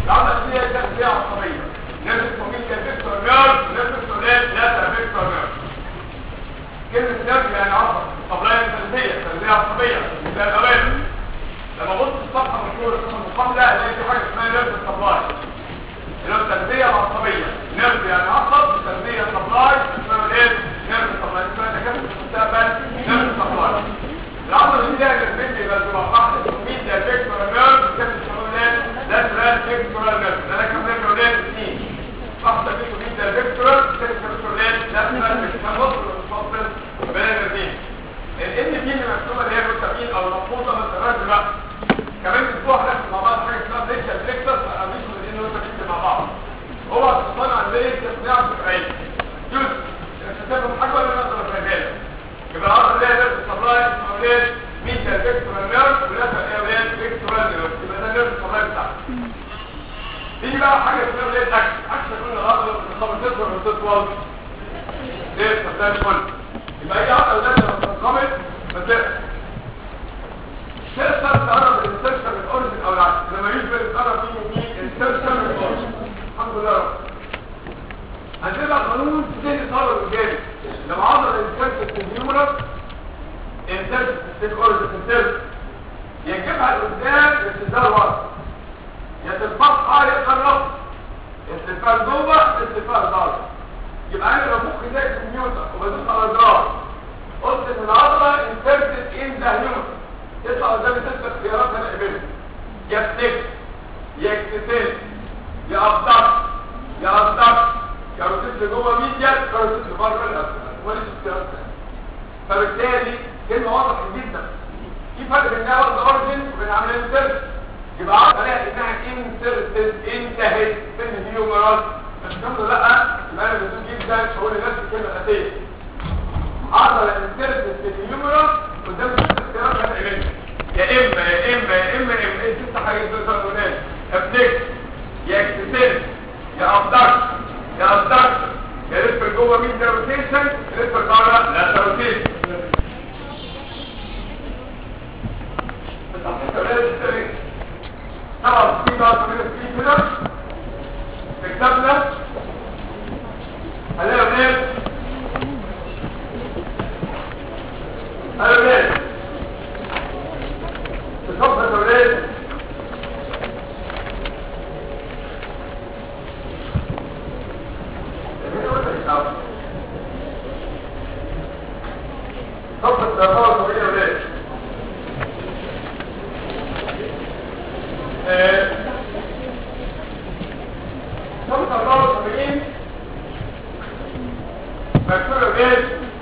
العضله دي هي تغذيه عصبيه نفس كوميديا فيكتور نيرف ونفس سولات لا فيكتور نيرف كلمه نيرف يعني عصب طب لا تغذيه تغذيه عصبيه ده الاوامر لما بص الصفحه مشهوره في المقابله هلاقي في حاجه اسمها نيرف سبلاي اللي هو التغذيه العصبيه نيرف يعني عصب تغذيه سبلاي اسمها ايه نيرف سبلاي اسمها تكافؤ المستقبل نيرف سبلاي العضله دي لها نيرفين يبقى تبقى واحده ميديا فيكتور نيرف كام الشمالات ده تران فيكتور نيرف ده كام نيرف ولاد اثنين واحده فيكتور ميديا فيكتور كام فيكتور ولاد ده تران فيكتور نص المفصل بين النيرفين الان دي اللي مكتوبه اللي هي الفيتامين او المفروضه ما تبقاش بقى كمان اسبوع هناخد مع بعض حاجه اسمها بريكشن فليكسس مش مدين وانت مع بعض هو تصنع البيت تصنيع فكرين جزء مش هتفهم حاجه ولا نقدر نفهمها يبقى العصر ده نفس السبلاي اولاد ميتا فيكتورال نيرف ونفس اولاد فيكتورال نيرف يبقى ده نيرف السبلاي بتاعك تيجي بقى حاجه اسمها اولاد اكس اكس كل العضله بتنقبض تكبر وتطول ليه السبلاي الكل يبقى هي عضله ده لما بتنقبض بتقفل تقدر تقرب الانسرشن من الاورجن او العكس لما يجبر تقرب فيه مين انسرشن من الاورجن الحمد لله رب هنبقى قانون تاني طالب الجانب لما عضل الانسرشن في الهيومرس انسرشن في الاورجن انسرشن يجيبها لقدام استدار ورا يا تتبقى يا تقرب استفال جوه استفال بره يبقى انا لو مخي زي الكمبيوتر وبدوس على زرار قلت ان العضله انسرشن ان ذا هيومرس يطلع قدامي ست اختيارات انا اقبلها يا بتك يا اكتسل يا ابطك يا ابطك يا روتيت جوه ميديا يا روتيت بره الاسفل وليس اختيارات ثانيه فبالتالي كلمه واضحه جدا في فرق بين انها واخده اورجن وبين عمليه انسرت يبقى عارف عليها انها انسرتد انتهت في الهيومرال مش كده لا يبقى انا بدون جدا اقول لنفسي الكلمه الاساسيه عضله انسرتد في الهيومرال قدام ست اختيارات انا اقبلها يا اما يا اما يا اما يا اما ايه ست حاجات دول قانونات ابتك يا اكتسل يا ابدك يا ابدك يا لف جوه مين ده روتيشن لف بره لا ده روتيشن طبعا في بقى كمان في كده في كتابنا هنلاقي ولاد هنلاقي ولاد الصفحة الأولاد صفحة الأربعة وسبعين أولاد صفحة الأربعة وسبعين مكتوب أولاد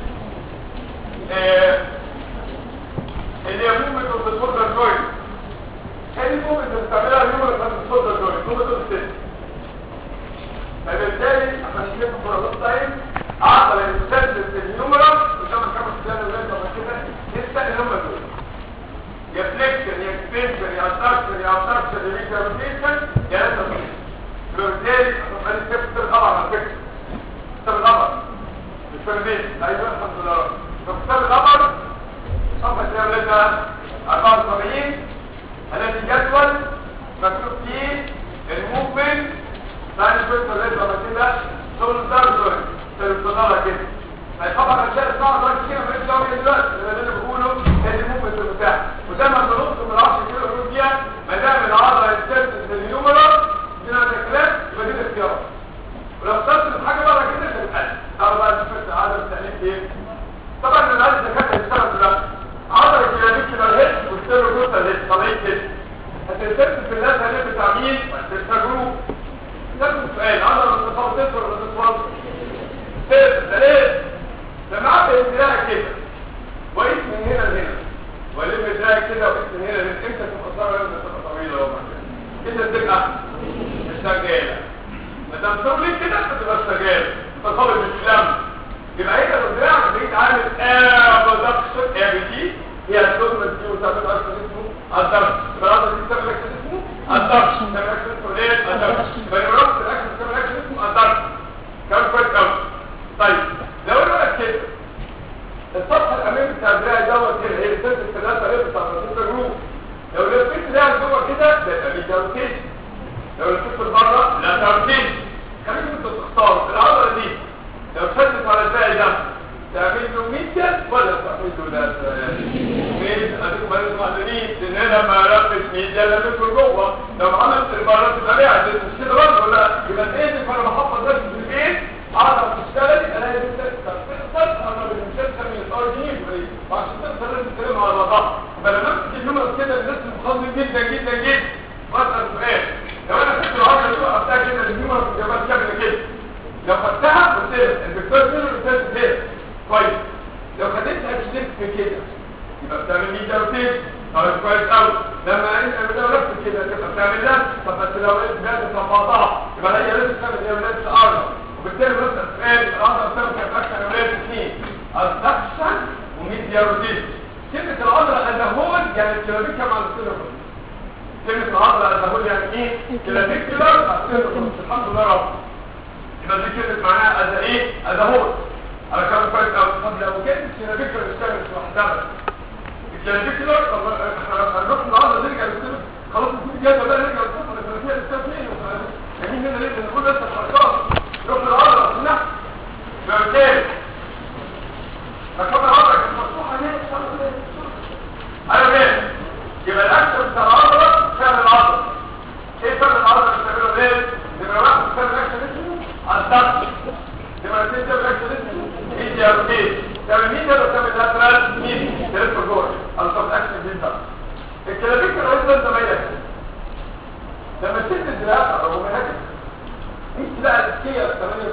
اللي يقوم بالتصور الجوي هذه ممكن تستعملها اليوم لما تصور الجوي ممكن تستعمل فبالتالي عشان نجيب فرصات تايم عقل المستثمر في النمرة قدام الخمس سنين اللي انت كده لسه اللي هم دول يا فليكشن يا اكسبنشن يا ادكشن يا ادكشن يا ريكاربيشن يا لسه فبالتالي عشان الكابتن طبعا على فكره كتاب الخبر مش فاهمين ايوه الحمد لله فكتاب الخبر صفحة الأولاد 74 الذي جدول مكتوب فيه الموفمنت ثاني فكرة الرئيس لما كده شغل الدرجة تلفزيونها كده طبعا الاشياء الصعبة دلوقتي كده ماليش دعوة بيها دلوقتي اللي انا بقوله هي الموفمنت المتاح وده ما بنقص من 10 كيلو بنقول فيها ما دام العضلة هتستخدم في اليومرا دي الكلام يبقى دي الاختيار ولو استخدم حاجة بره كده مش هتتحل تعالوا بقى نشوف عدد التأليف ايه طبعا من هذه الدكاتره يشتغل دلوقتي عضله الكلاميكي الهيد والسيروجوتا الهيد طبيعي كده هتلتفت في الناس هنبقى بتاع مين؟ تستجروب نفس السؤال عضله متفاوتة ولا متفاوتة؟ ده ليه؟ لما عمل دراعك كده وقيت من هنا لهنا والم دراعك كده وقيت من هنا لهنا امتى تبقى صغيره امتى تبقى طويله اهو كده تبقى مستجاله ما دام طولت كده تبقى مستجاله تصابت بالسلام يبقى هي لو دراعك بقيت عامل ابدكشن ابي دي هي الدوزمنت دي وتعمل اكشن اسمه الدكشن البلاطه دي بتعمل اكشن اسمه الدكشن بتعمل اكشن اسمه ايه الدكشن يبقى ربط الاكشن بتعمل اكشن اسمه الدكشن كلام كويس قوي طيب لو انا بقى كده السطح الامامي بتاع الدراع دوت كده هي السنس الثلاثه اللي بتاع الرصيد جروب لو لفيت دراعك جوه كده ده يبقى بيتا روتيشن لو لفيت بره لا ترتيب خليكم انتوا تختاروا العضله دي لو شدت على الباقي ده تعمل له ميديا ولا تعمل له ده مين اديكم بقى معلمين ان انا ما ربش ميديا لا تدخل جوه لو عملت البره تبقى قاعد مش كده برضه ولا يبقى ايه فانا بحفظ نفسي في البيت اعرف تشتغل الاقي انت تقدر انا بنشتغل من الاي جي وعشان تقدر لازم تتكلم على الوضع فلما امسك النمر كده الناس مخضر جدا جدا جدا مثلا سؤال لو انا خدت العضله دي وقفتها كده النمر في الجبال كامله كده لو خدتها قلت لك الدكتور فين والدكتور فين كويس لو خدتها تلف كده يبقى بتعمل مين ترتيب طيب كويس قوي لما انت لو لفت كده تبقى بتعمل ده طب بس لو لقيت بلاد بعضها يبقى هي لازم تعمل هي ولاد الارض وبالتالي مثلا سؤال الارض بتعمل كام اكشن ولاد اثنين الدكشن وميديا روتيشن كلمة العضلة الأدهول يعني الكلابيكا مع السيلوكوس كلمة العضلة الأدهول يعني ايه؟ كلابيكولار مع السيلوكوس الحمد لله رب يبقى دي كلمة معناها أدا ايه؟ أدهول على كلام كويس قوي طب لو كانت الكلابيكولار اشتغلت لوحدها الكلابيكولار طب احنا هنروح النهارده نرجع للسيلوكوس خلاص نكون جاهزة بقى نرجع للسيلوكوس اللي فيها الاستاذ فين جايين هنا ليه؟ نقول لسه الحركات نروح للعضلة نحن بالتالي فكما العضلة كانت مفتوحة ليه؟ ايوه ليه؟ يبقى الاكشن بتاع العضله فعل العضله ايه فعل العضله اللي بتعمله ليه؟ يبقى واحد بتعمل اكشن اسمه الضغط يبقى اثنين بتعمل اكشن اسمه ايدي او ايه تعمل مين ده بتعمل لاترال مين تلف جوه الضغط اكشن دي الضغط الكلابيك لو انت زمايلك لما تشد الدراع او منهجك مش تلاقي السكيه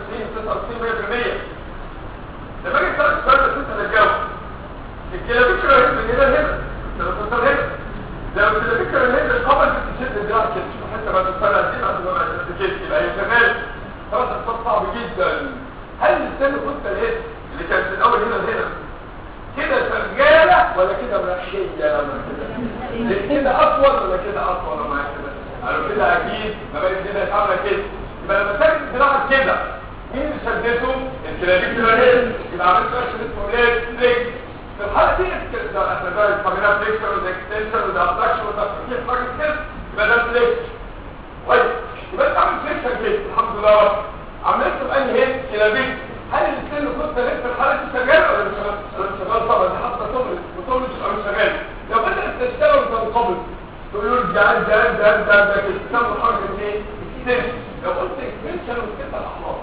98 99 100% لما اجي اسالك السؤال ده انت تجاوب الكلابيك لو من هنا لهنا لو توصل هنا لو الكلابيك من هنا القبل بتشد الدراع كده حتى بعد السنه دي بعد ما بعد كده يبقى هي شغال خلاص الصوت صعب جدا هل السن كنت الايه اللي كانت في الاول هنا لهنا كده شغاله ولا كده مرحيه ولا كده كده اطول ولا كده اطول ولا كده قالوا كده اكيد ما بين كده عامله كده يبقى لما تاخد دراعك كده مين اللي شدته الكلابيك اللي يبقى عملت اكشن اسمه ليه ليه في الحالة دي احنا ده الكاميرا فليكشن وده اكستنشن وده ابدكشن وده كيف حاجة كده يبقى ده فليكشن كويس يبقى انت عامل فليكشن كده الحمد لله رب عملته بأنهي هيد كلابيك هل السن كنت لسه في الحالة دي شغال ولا مش شغال؟ ولا مش شغال طبعا دي حتى تولد وتولد مش شغال لو بدأت تشتغل وتنقبض تقول جعل جعل جعل جعل ده كده تسمى حركة ايه؟ اكستنشن لو قلت اكستنشن وكده الاحمر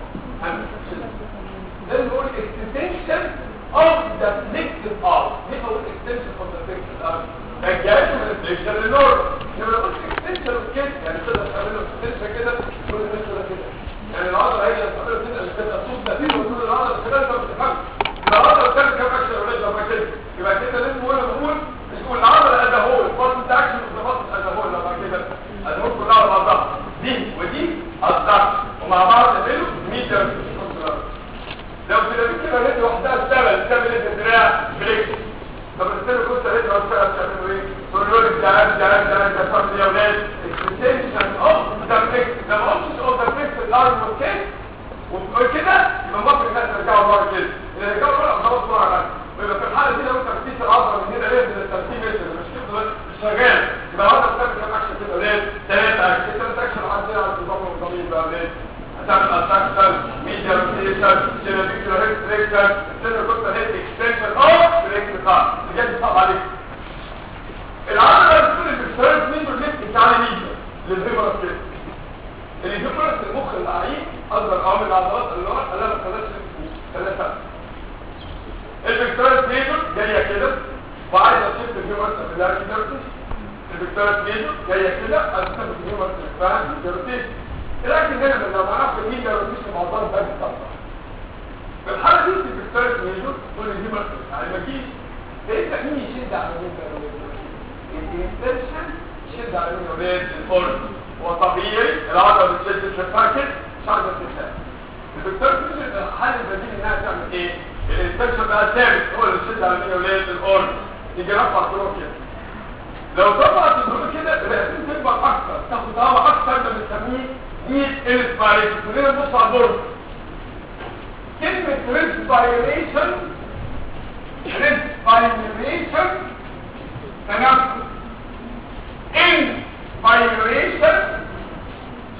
لازم نقول اكستنشن of the flexion arm ليه بقول extension of the flexion arm ما جاش من الفليكشن للنور لما قلت extension of كده يعني تقدر تعمله extension كده تقول الناس كده كده يعني العضله هي اللي بتعمله كده اللي بتبقى صوت ده فيه وتقول العضله كده انت ما بتفهمش العضله بتعمل كام اكشن ولا لما كده يبقى كده لازم نقول نقول نقول العضله قد اهو البطن ده اكشن والبطن قد اهو لما كده قد اهو كلها على بعضها دي ودي الضغط ومع بعض يعملوا ميتر لو كده كده رجل وحدها اشتغل تعمل ايه الدراع بريك طب السنه كنت رجل وحدها تعمل ايه تقول له الجعان جعان جعان ده فرد يا اولاد اكستنشن اوف ذا بريك لما قلتش اوف ذا بريك الارم والكيس وكده يبقى ممكن الناس ترجعوا ورا كده اللي يرجعوا ورا خلاص ورا على ويبقى في الحاله دي لو انت بتقيس العضله من هنا ليه من ال 30 متر مش كده مش شغال يبقى العضله بتعمل كام اكشن كده اولاد ثلاثه اكشن ثلاثه اكشن عندنا على النظام الضمير بقى اولاد هتعمل اتراكشن ميديا روتيشن سيرفيكولار ريستريكشن سيرفيكولار كنت هيد اكستنشن او بريك بتاع بجد صعب عليك العضله بتقول الفيرست ميديا ليفت بتاع ميديا للفيبرس كده الفيبرس المخ العين اصغر عوامل العضلات اللي هو اللي ما خلاش ثلاثه الفيكتوريس ميجور جايه كده وعايزه تشيل الفيبرس بالاركي ديرتس الفيكتوريس ميجور جايه كده عايزه تشيل الفيبرس بالفهم ديرتس لكن هنا لو ما نعرفش مين ده مفيش موضوع ده بيطلع في الحاله دي في الستارت ميجور تقول دي بس يعني ما تجيش انت مين يشد على مين ده الانتنشن يشد على مين ولاد الفرد وطبيعي العضله بتشد الشفاكه مش عارفه تتسد الدكتور ميجور الحل البديل انها تعمل ايه الانتنشن بقى ثابت هو اللي يشد على مين ولاد الفرد يجي رفع كله كده لو طبعت الدكتور كده لازم تكبر اكتر تاخد هواء اكتر ده بنسميه need inspiration خلينا نبص على البورد كلمة respiration respiration تنفس inspiration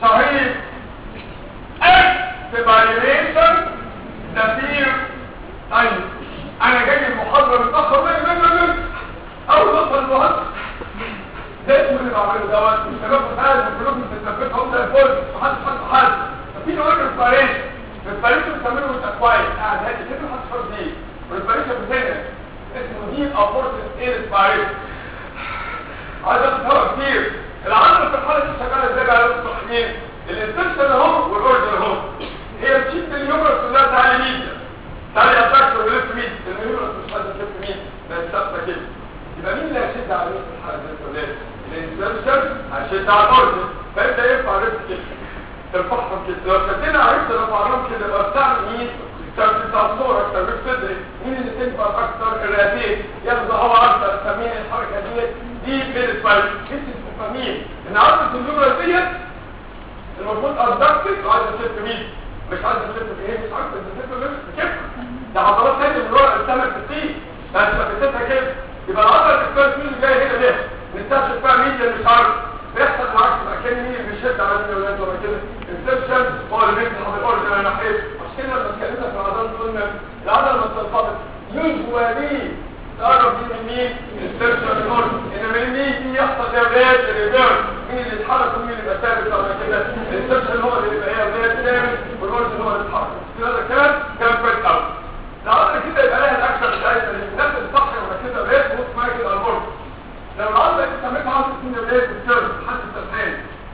مين الانسبشن اهو والاورجن اهو هي بتشيل الهيومرس كلها تعالي ميديا تعالي اتراكتور وليفت ميد الهيومرس مش حد ليفت ميد بس ثابته كده يبقى مين اللي هيشد على مين في الحاله دي الولاد الانسبشن هيشد على الاورجن فيبدا يرفع ريفت كده ترفعهم كده لو شدينا عرفت رفعناهم كده يبقى بتاع مين التربية بتاع الصورة التربية صدري مين اللي تنفع اكتر الرئتين ياخد هوا اكتر تسمين الحركة دي دي بالنسبة لي انت تفهمين ان عضلة الجملة ديت المفروض ادكتك عايزة تلف مين مش عايزة تلف ايه مش عايزة تلف مين كيف ده عضلات تانية من ورا السمك بتطير بس لفتتها كده يبقى العضلة الكويس مين اللي جاي هنا ليه نستكشف فيها مين اللي مش عارف بيحصل معاك مكان مين اللي بيشد على مين ولا ولا كده انسبشن هو اللي بيفتح الاورجن على ناحيته عشان لما اتكلمنا في العضلات قلنا العضله لما بتنقبض يوجوالي تقرب دي من مين انسبشن الاورجن انما من مين دي يحصل ده بيت ريفيرس مين اللي يتحرك ومين اللي يبقى ثابت على كده الانسبشن هو اللي يبقى هي بيت ثابت والاورجن هو اللي يتحرك هذا كلام كان كويس قوي العضله كده يبقى لها الاكشن بتاعتها الناس اللي صح ولا كده بيت بص معايا كده البورد لو العضله دي سميتها عضله سنه بيت السيرف حد التسعين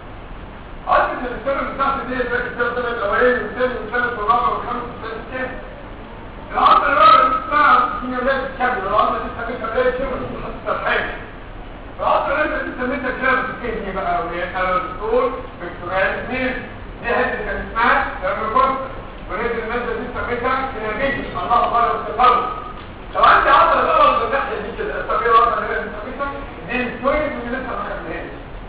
عدت السنة بتاعت دي فاكر كده السنة الأولاني والثاني والثالث والرابع والخامس والسادس كام؟ العضلة الرابعة دي اسمها سينيورات كاملة العضلة دي سميتها بداية كاملة حتى الحاجة العضلة اللي دي سميتها كاملة الكدني بقى وهي أنا دكتور فيكتوريال اثنين دي هدي كان اسمها لما ولاد المادة دي سميتها كنابيجي الله أكبر واستقرار لو عندي عضلة بقى من الناحية دي كده أسميها العضلة اللي سميتها دي التوين اللي لسه ما خدناهاش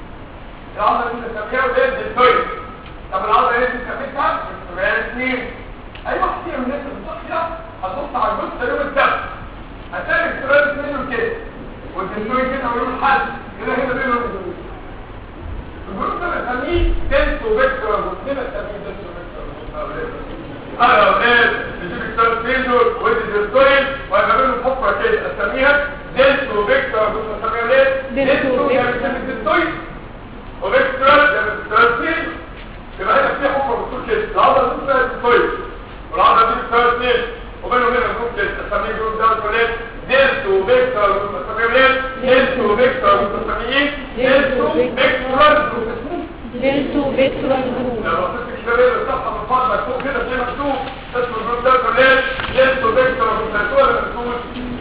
العضله دي بنسميها ولاد الدويل طب العضله دي بنسميها فيكتوريال اثنين اي واحد فيهم من الناس الصحيه هتبص على الجزء يوم السبت هتلاقي فيكتوريال اثنين كده والدنتوين كده ويوم الحد كده هنا بينهم الجروب الجروب ده بنسميه دنسو فيكتور واثنين بنسميه دنسو فيكتور انا اولاد نجيب الثلاث فيزور ودي دنتوين وهيبقى بينهم حفره كده اسميها دنسو فيكتور بنسميها ايه؟ دنسو يعني دنتوين وفيكتورال يعني الثلاثين يبقى هنا في حفره بتقول كده العضله دي اسمها الديستويد والعضله دي الثلاثين وبينهم هنا جروب كده اسميه جروب ده الفلاني ديلتو فيكتورال متسميه ايه ديلتو فيكتورال متسميه ديلتو فيكتورال دلتو فيكتورال جروب لو بصيت الكتاب اللي الصفحه من فوق مكتوب كده زي مكتوب اسمه الجروب ده الفلاني ديلتو فيكتورال متسميه مكتوب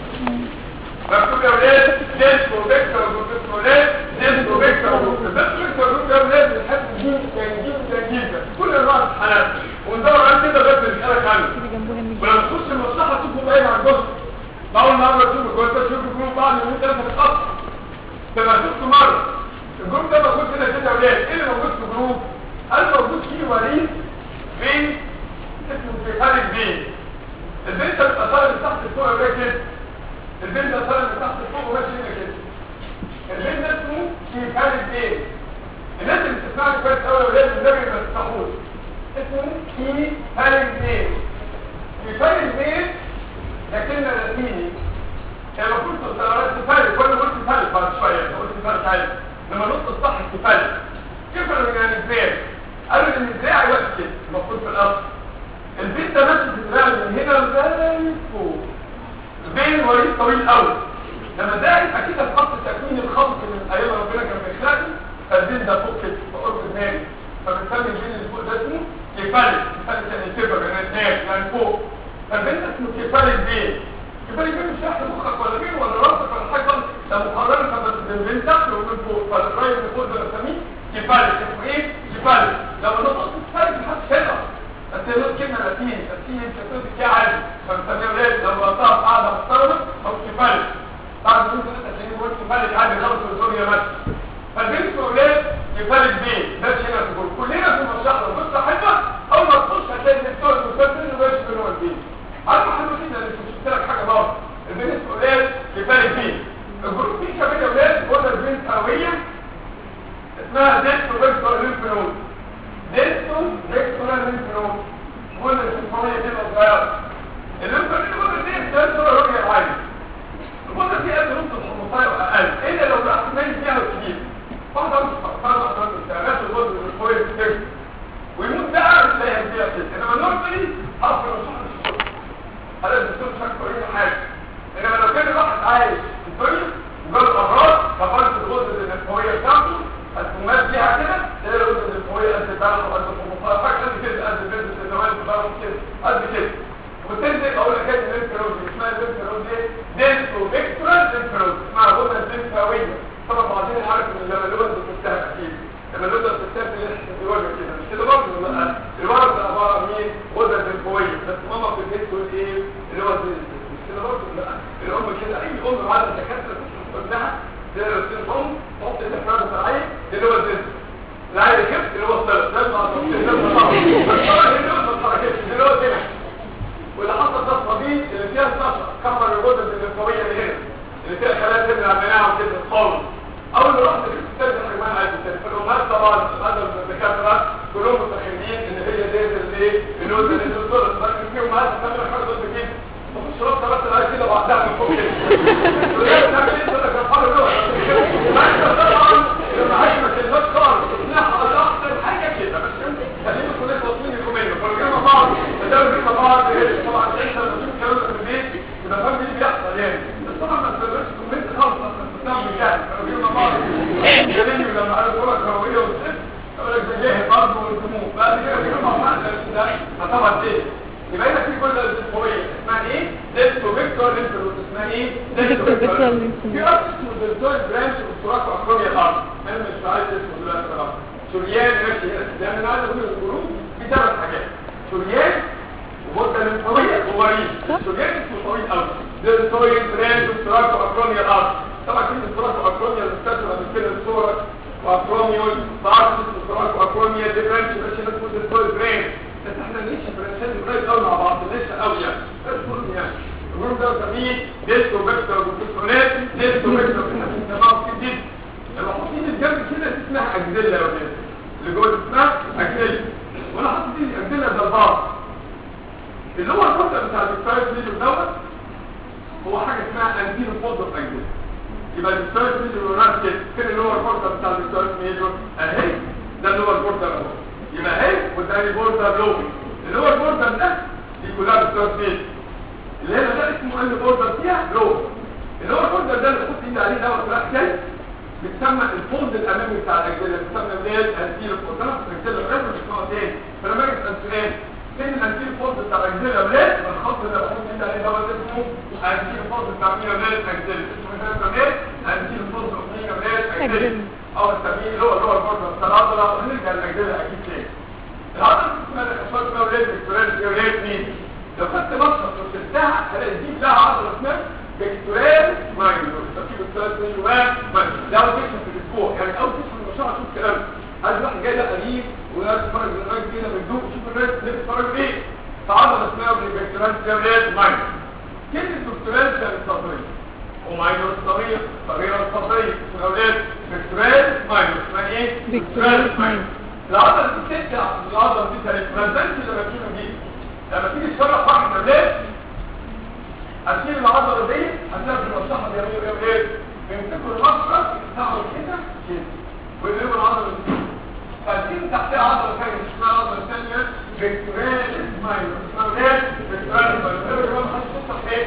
مكتوب يا ولاد ديلتو فيكتورال متسميه ديلتو فيكتورال متسميه ده ولاد الحد دي تنجيب تنجيب كل انواع الحالات وندور على كده بس نسالك عنه ولما تخش المصلحه تشوفوا ايه مع الجزء اول مره تشوف الجزء ده تشوف الجروب بعد يومين ثلاثه بتقطع تبقى شفته مره الجروب ده موجود كده كده يا ولاد ايه اللي موجود في الجروب؟ هل موجود فيه وريد بين اسمه كيفالك بين البنت بتأثر من تحت الفوق يا كده البنت بتأثر من تحت الفوق وماشي هنا كده البنت اسمه كيفالك بين الناس اللي بتسمعني كويس قوي يا ولاد النبي ما تفتحوش اسمه كي فالك بين كي فالك بين لكن لاتيني يعني المفروض تستغرب تفالك وانا قلت فالك بعد شويه قلت فالك عادي لما نص الصح تفالك كيف انا يعني ازاي قالوا ان الدراع يوقف كده المفروض في الاصل البيت ده ماشي في الدراع من هنا لغايه فوق البين وريد طويل قوي لما ده اكيد الخط تكوين الخلق من ايام ربنا كان بيخلقه فالبين ده فوق كده في قرب دماغي فبنسمي البين اللي فوق ده اسمه كيفالك كيفالك يعني كبر يعني دماغ يعني فوق فالبين ده اسمه كيفالك بين كيفالك بين مش تحت مخك ولا بين ولا راسك ولا حاجه ده مقارنه بالبين تحت ومن فوق فالراي اللي فوق ده بنسميه كيفالك اسمه ايه كيفالك لما نقص كيفالك محدش هيقدر بس هي نقص كلمه لاتيني لاتيني انت تقول كده عادي فبنسميها ولاد لو قطعت قاعده محترمه او كيفالك بعد ما انت تلاقيه بيقول كيفالك عادي خالص والدنيا ماشيه فالبنت ولاد كيفالك بيه ده هنا في الجروب كلنا في المشرحه بص صاحبها اول ما تخش هتلاقي الدكتور المستشفى انه ماشي في الوقت دي عارف حاجه كده اللي شفت لك حاجه بقى البنت ولاد كيفالك بيه الجروب فيه كمان يا ولاد قلنا البنت قويه اسمها ديستو فيكتور ليمف نود ديستو فيكتور ليمف نود قلنا الشفويه كده صغيره الليمف نود دي بتنزل رؤيه عاليه الغدة دي قد نص الحمصاية وأقل إلا لو رأس مالي فيها كبير واحدة مش فقطان أصلا استعمال الغدة والكوية كتير ويموت بقى تلاقيها فيها كده إنما النورمالي حصل رسول الشغل هذا الدكتور مش فاكر أي حاجة إنما لو كان الواحد عايش في الدنيا وجاله أمراض كفرت الغدة النفوية بتاعته الكمات فيها كده تلاقي الغدة النفوية قد البلح وقد الخمصات حاجه قد كده قد بنت الزمان البلح كده قد كده وبالتالي زي ما اقول لك هذه الانفيروز اسمها الانفيروز ايه دينتو فيكتورال انفيروز اسمها غدة دنساوية طبعا بعدين عارف ان لما اللغة بتستهل اكيد لما اللغة بتستهل بنحس الوجه كده مش كده برضه ولا لا الورق ده عبارة عن مين غدة دنساوية بس ماما في البيت تقول ايه اللي هو مش كده برضه ولا لا الام كده اي ام بعد الدكاتره تشوف ابنها زي الرسول الام تحط الافراد الفرعيه اللي هو الدنس العادي كده اللي هو الصلاه لازم على التفصيل لازم على الصلاه اللي هو الصلاه كده اللي هو الدنس واللي حصل ده الطبيب اللي فيها 12 كمر الغدد الليمفاويه اللي هنا اللي فيها خلايا تبني عملناها وكده خالص اول ما رحت الاستاذ حرمان عايز الامهات طبعا هذا الدكاتره كلهم متخيلين ان هي ديت اللي النوز اللي الدكتور لكن فيهم هذا كمان حاجه ضد كده وشربت بس العيش كده بعدها من فوق كده وليه بتعمل ايه تقول لك الحر له ما انت طبعا لما عايزك الناس خالص تسمعها الاحسن حاجه كده بس خلينا كلنا واصلين لكم منه فالجماعه بعض تدرب طبعا طبعا انت لما تشوف الكلام ده في البيت يبقى فاهم ايه اللي بيحصل يعني بس طبعا ما تقدرش كومنت خالص اصلا بتعمل بجد كانوا بيقولوا مع بعض جميل لما قالوا كره كرويه والست يقول لك ده جاهل برضه والدموع بعد كده بيقولوا مع بعض ده فطبعا ايه يبقى هنا في كل الاسبوعيه اسمها ايه؟ ديستو فيكتور انتروس اسمها ايه؟ ديستو فيكتور في ارض اسمه دلتويد برانش اوستراكو اكروميا الارض انا مش عايز اسمه دلوقتي خلاص شريان ماشي هنا لان انا عايز اقول الجروب في ثلاث حاجات شريان ومده للطويل ووريد شريان اسمه طويل قوي دلتويد برانش اوستراكو اكروميا الارض طبعا كلمه اوستراكو اكروميا بتستخدم قبل كده الصوره واكروميول بعض اوستراكو اكروميا دي برانش ماشي اسمه دلتويد برانش بس احنا نمشي برانشات قريب قوي مع بعض لسه قوي يعني بس مهم يعني الجروب ده بنسميه ديستو فيكتور وفيكتورات ديستو فيكتور احنا بنسمعه كتير جدا المحطين الجنب كده اسمها اجزله يا ولاد اللي جوه اسمها اجزله وانا حاطط دي اجزله ده البعض اللي هو الفتره بتاع الفايف ميجر دوت هو حاجه اسمها انتيرو فولدر اجزله يبقى الفايف ميجر وراس كده فين اللي هو الفتره بتاع الفايف ميجر اهي ده اللي هو البوردر اهو يبقى اهي والتاني بوردر لو اللي هو البوردر ده دي كلها الفايف ميجر اللي هنا ده اسمه ان بوردر فيها لو اللي هو البوردر ده اللي بحط ايدي عليه دوت راح جاي بتسمى الفولد الامامي بتاع الاجزله بتسمى ليه الانتير فولد انا في الاجزله الرئيسيه مش نوع تاني فلما اجي اسال سؤال فين الانتير فولد بتاع الاجزله ولاد الخط اللي بحط ايدي عليه دوت اسمه انتير فولد بتاع مين ولاد اجزله اسمه كده ولاد انتير فولد بتاع مين ولاد اجزله او التمرين اللي هو اللي هو الفولد بتاع العضله ونرجع للاجزله اكيد تاني العضله اسمها الاخصائي اسمها ولاد اكسبرينس ولاد مين لو خدت مصر وشلتها هلاقي دي لها عضله اسمها فيكتوريال ماينور تركيب الثلاث مليون ماينور ده اول كشف في الاسبوع يعني اول كشف في المشروع اشوف الكلام عايز واحد جاي ده قريب وده تتفرج من الراجل كده من دوق شوف الناس اللي بتتفرج ايه تعرض اسمها فيكتوريال ماينور كلمه فيكتوريال يعني صدريه وماينور الصغير صغيره الصدريه اسمها اولاد فيكتوريال ماينور اسمها ايه فيكتوريال ماينور العضله دي بتبدا العضله دي تاريخ ما تنساش لما تشوفها دي لما تيجي تشرح واحد اولاد هتشيل العضله دي هتلاقي في المصلحه بيعملوا ايه ايه بيمسكوا المسطره يفتحوا كده كده ويقلبوا العضله دي فالدين تحتها عضله ثانيه اسمها عضله ثانيه فيكتوريال ماينور اسمها ايه فيكتوريال ماينور ايه كمان هتشوفها ايه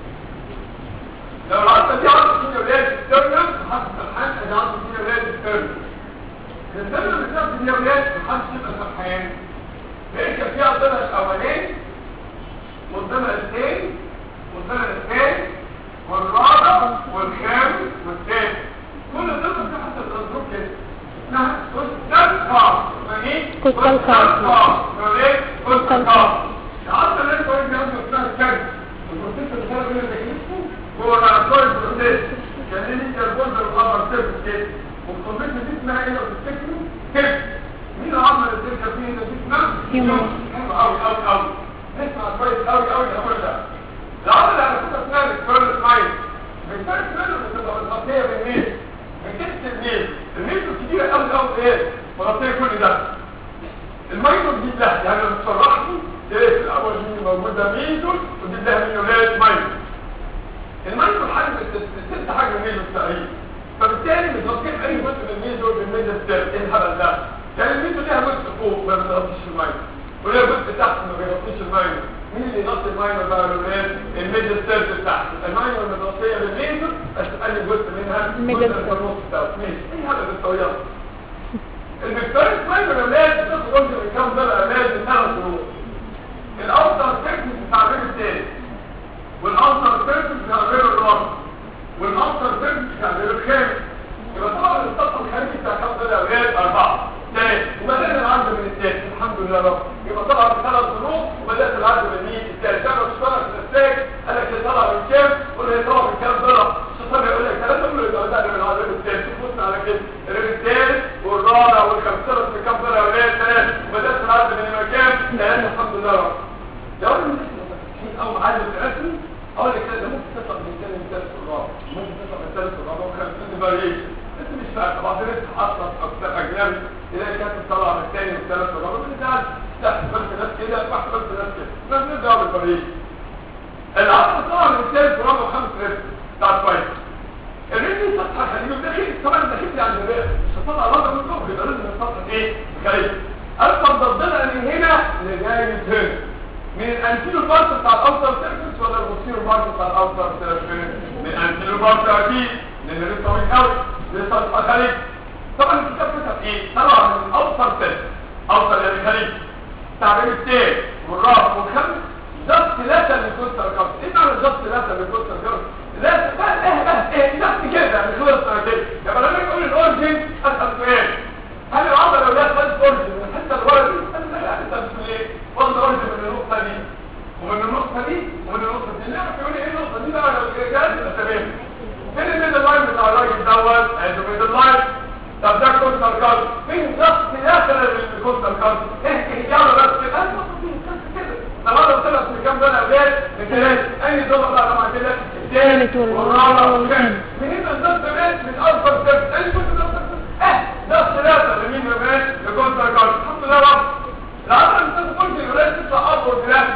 لو العضله دي عضله ثانيه ولاد ستيرنم حاسس الحان ادي عضله ثانيه ولاد ستيرنم الستيرنم بتاعت دي ولاد محدش يبقى سرحان هي كان فيها عضله الاولاني قدامها الاثنين قدامها الثاني والرابع والخامس والثالث كل دول تحت الانظروف كده اسمها كوستال كار اسمها ايه؟ كوستال كار. اسمها ايه؟ كوستال كوستال كار العضله اللي انت قلت عنها اسمها الكنز البروسيس اللي كان بين التكليفه هو الرابطوي بروسيس كان ليه انت البوردر الخبر سيرفس كده والكمبيوتر دي اسمها ايه لو تفتكروا كده مين العظمه اللي بتركب فيه هنا دي اسمها هيومرس. حلو قوي قوي قوي نسمع كويس قوي قوي الامر ده العضله اللي على فكره اسمها الكيرنس مايند الكيرنس مايند بتبقى متغطيه بالميل من كتف الميل الميل كبيره قوي قوي ايه مغطيه كل ده المايند دي لا يعني لما تصرحني تلاقي في الاول مين موجود ده ميزول ودي لها مين ولاد مايند المايند حجم ست حجم الميزول تقريبا فبالتالي متغطيه اي جزء من الميزول بالميزول ستيل ايه الهبل ده يعني الميزول ليها جزء فوق ما بتغطيش المايند وليها جزء تحت ما بيغطيش المايند مين اللي يغطي الماينر بقى بالولاد الميدل سيرت بتاعته الماينر متغطيه بالليزر بس قال جزء منها الميدل جزء في النص بتاعه ماشي ايه هذا بالطريقه الفيكتوريس ماينر يا ولاد بتاخد لله رب يبقى طلع بثلاث ظروف وبدات العد بالمين الثالث انا اشتغل في الساك قال لك طلع من كام قول لي طلع من كام ضلع الشيطان يقول لك ثلاثه كله يبقى ده من العدد الثالث بص على كده الريب الثالث والرابع والخامس في كام ضلع ولا ثلاث وبدات العد من المكان ثلاثه الحمد لله رب لو انا مش متفقين او معلم رسمي اقول لك كده ممكن تطلع من الثاني من الثالث والرابع ممكن تطلع من الثالث والرابع وخمسين فاريشن انت مش فاهم طبعا انت حاطط اكتر اجنبي تلاقي كانت تطلع من الثاني والثالث والرابع انت قاعد تحت بس ناس كده تحت بس ناس كده بس نرجع بالفاريشن العصر طلع من الثالث والرابع وخمس رسم بتاع كويس الرجل سطح خليل داخل طبعا داخل لي عند الرئه مش هطلع الوضع من فوق يبقى لازم السطح ايه خليل ارفض ضدنا من هنا لغايه هنا من الانتيرو بارت بتاع الاوتر سيرفيس ولا البوستيرو بارت بتاع الاوتر سيرفيس من الانتيرو بارت اكيد لان لسه طويل قوي لسه خليل طبعا الكتاب كتب ايه طبعا من الاوتر سيرفيس اوتر يعني خليل تعبير التاني والرابع والخامس جاست ثلاثة من كوستر كاب ايه معنى جاست ثلاثة من كوستر كاب لا بقى ايه بقى ايه نفس كده يعني خلص كده يبقى لما يقول الاورجن اسال سؤال هل العضله لو لها ثالث اورجن من الحته اللي ورا دي انا لا اسال سؤال واخد اورجن من النقطه دي ومن النقطه دي ومن النقطه دي نعرف يقول ايه النقطه دي بقى لو جاز يبقى تمام فين الميدل لاين بتاع الراجل دوت ادي الميدل لاين طب ده كوستر كاب فين جاست ثلاثة من كوستر كاب ايه يلا بس كده كده النهارده طلع في كام دولار اولاد من ثلاثه اي دولار بقى طبعا كده الثالث والرابع والخامس من هنا الناس زمان من اكبر سبب اي كنت اه ده ثلاثه لمين زمان لكونتر كارد الحمد لله رب العضله اللي قلت الولاد تطلع ابور بلاد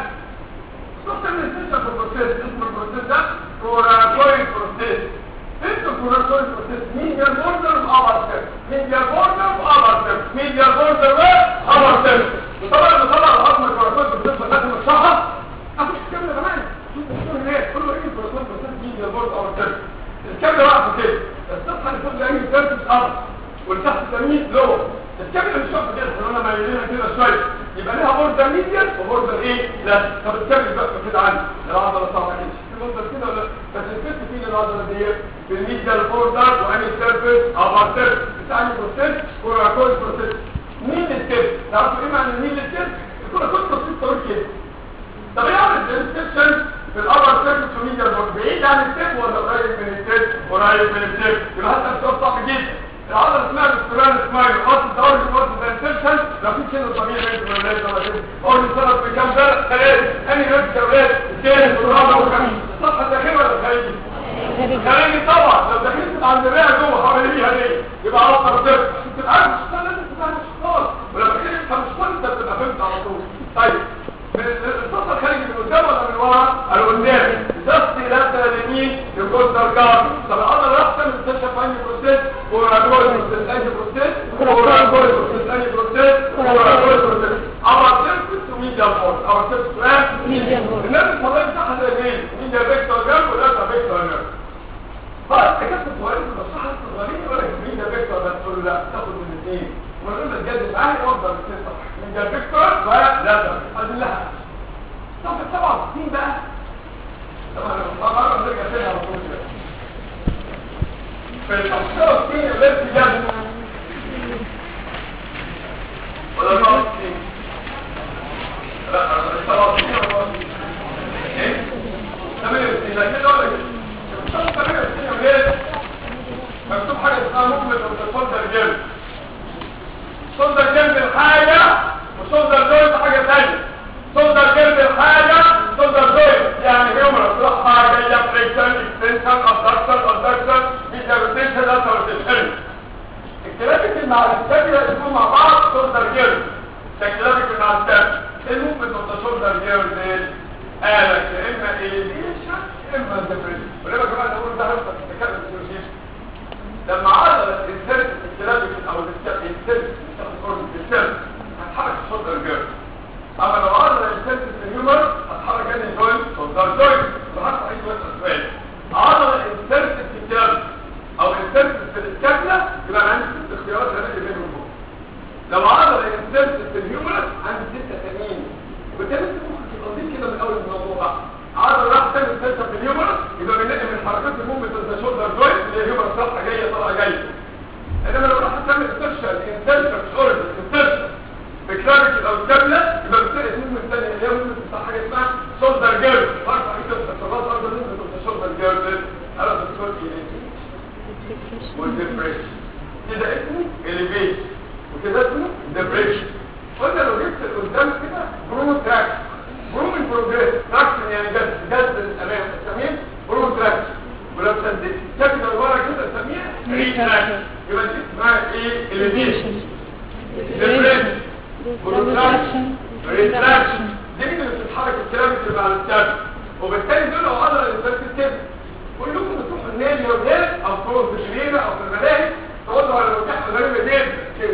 صوت الاستشفاء في البروسيس اسم البروسيس ده كوراكوين بروسيس اسم كوراكوين بروسيس مين يا بوردر وابر سيرف مين يا بوردر وابر سيرف مين يا بوردر وابر سيرف وطبعا بطلع العظم الكوراكوين بروسيس لازم الشهر اخد الكامل كمان شوف هناك كله ايه الكوراكوين بروسيس مين يا بوردر وابر سيرف الكامل واقف كده الصفحه اللي فوق ده اي سيرفس اب والتحت اليمين لو الكامل مش واقف كده احنا قلنا مايلينها كده شويه يبقى ليها بوردر ميديان وبوردر ايه لا طب الكامل بقى كده عندي العضله صعبه كده في بوردر كده ولا بس الفت فين العضله دي في الميديال بوردر واني سيرفيس ابر سيرفيس بتاع البروسيس كوراكويد بروسيس مين التيب تعرفوا ايه معنى مين التيب الكوراكويد بروسيس طويل كده طب ايه عمل الانسبشن في الابر سيرفيس وميديال بوردر بعيد عن التيب ولا قريب من التيب قريب من التيب يبقى هذا السؤال صح جدا العضله اسمها السبران سمايل خاص الدوري في وقت الانسبشن لو في سن طبيعي بين الولاد ولا كده اول سنه في كام سنه ثلاث انهي رد يا ولاد الثالث والرابع والخامس الصفحه الداخليه ولا الخارجيه خارجي طبعا لو دخلت عند الرئه جوه حواليها دي يبقى اوصل صفر عشان تبقى عارف الشيطان لازم تبقى عارف الشيطان ولما تيجي تفهم الشيطان انت بتبقى فهمت على طول طيب الصف الخارجي من قدام ولا من ورا؟ على قدام جاست ثلاثه اليمين للكوستر كار طب العضله الاحسن بتكتشف انهي بروسيس كوراكويد بروسيس انهي بروسيس كوراكويد بروسيس انهي بروسيس كوراكويد بروسيس اور سيرفيس وميديا بورد اور سيرفيس وان ميديا بورد الناس الطبيعي بتاعها زي مين؟ ميديا فيكتور جنب ولا فيكتور جنب خلاص كتبت الصغيرين في المصلحه الصغيرين ولا ميديا فيكتور ده تقول له لا تاخد من الاثنين ونقول له تجدد معايا افضل الاثنين صح ميديا فيكتور ولا ادي لها طب 67 بقى طبعا لما مره نرجع تاني على طول كده في ال 67 البنت جاب ولا 67 لا 67 ولا ايه 68 لا كده ولا كده 68 وليه مكتوب حاجه اسمها موفمنت اوف ذا جيم صدر جنب الحاجه وصدر جوينت حاجه ثانيه صدر جنب الحاجه صدر جوينت يعني هيومرس راح حاجه جايه فريكشن اكستنشن ابدكشن ابدكشن ميديا روتيشن لاتر روتيشن الكلابيك مع الستابي يكونوا مع بعض صدر جنب الكلابيك مع الستابي الموفمنت اوف ذا شولدر جيرز قالك يا اما ايديشن يا اما ديبريشن ولما كمان نقول ده هيبقى تتكلم في لما عضله الانسرت الكلابيك او الانسرت مش هتقول الانسرت هتحرك الشولدر جيرز اما لو عضله الانسرت في الهيومر هتحرك انهي جوينت شولدر جوينت وهحط اي سؤال عضله الانسرت في الكلابيك او الانسرت في الكابله يبقى انا عندي ست اختيارات هلاقي بينهم لو عضله الانسرت في الهيومر عندي ستة تانيين وبالتالي انت ممكن تبقى نظيف كده من اول الموضوع بقى عضله راح تعمل سنسر في الهيومر يبقى بنلاقي من حركات المومنت ذا شولدر جوينت اللي هي هيومر صفحه جايه طالعه جايه انما لو راح تعمل سيرشن انسرشن مش اوريجن انسرشن الكلاريكي او الكامله يبقى بتلاقي اثنين من الثانيه اللي هي ممكن تفتح حاجه اسمها شولدر جيرل برفع ايدك وتكسرات ارض الناس بتبقى شولدر جيرل انا بتقول ايه والديبريشن كده اسمه elevation وكده اسمه depression قلنا لو جبت قدام كده برو تراك برو من بروجريس تراكشن يعني جد جد الامام نسميه برو تراك ولو شديت شكل لورا كده نسميها ريتراكشن يبقى دي اسمها ايه elevation depression بروتراكشن ريتراكشن دي اللي بتتحرك الكلام اللي على الكتاب وبالتالي دول لو عضله الانسان كده كلكم بتروحوا النادي يا ولاد او تروحوا في الجنينه او في الملاهي تقعدوا على متاح غريبه جدا كده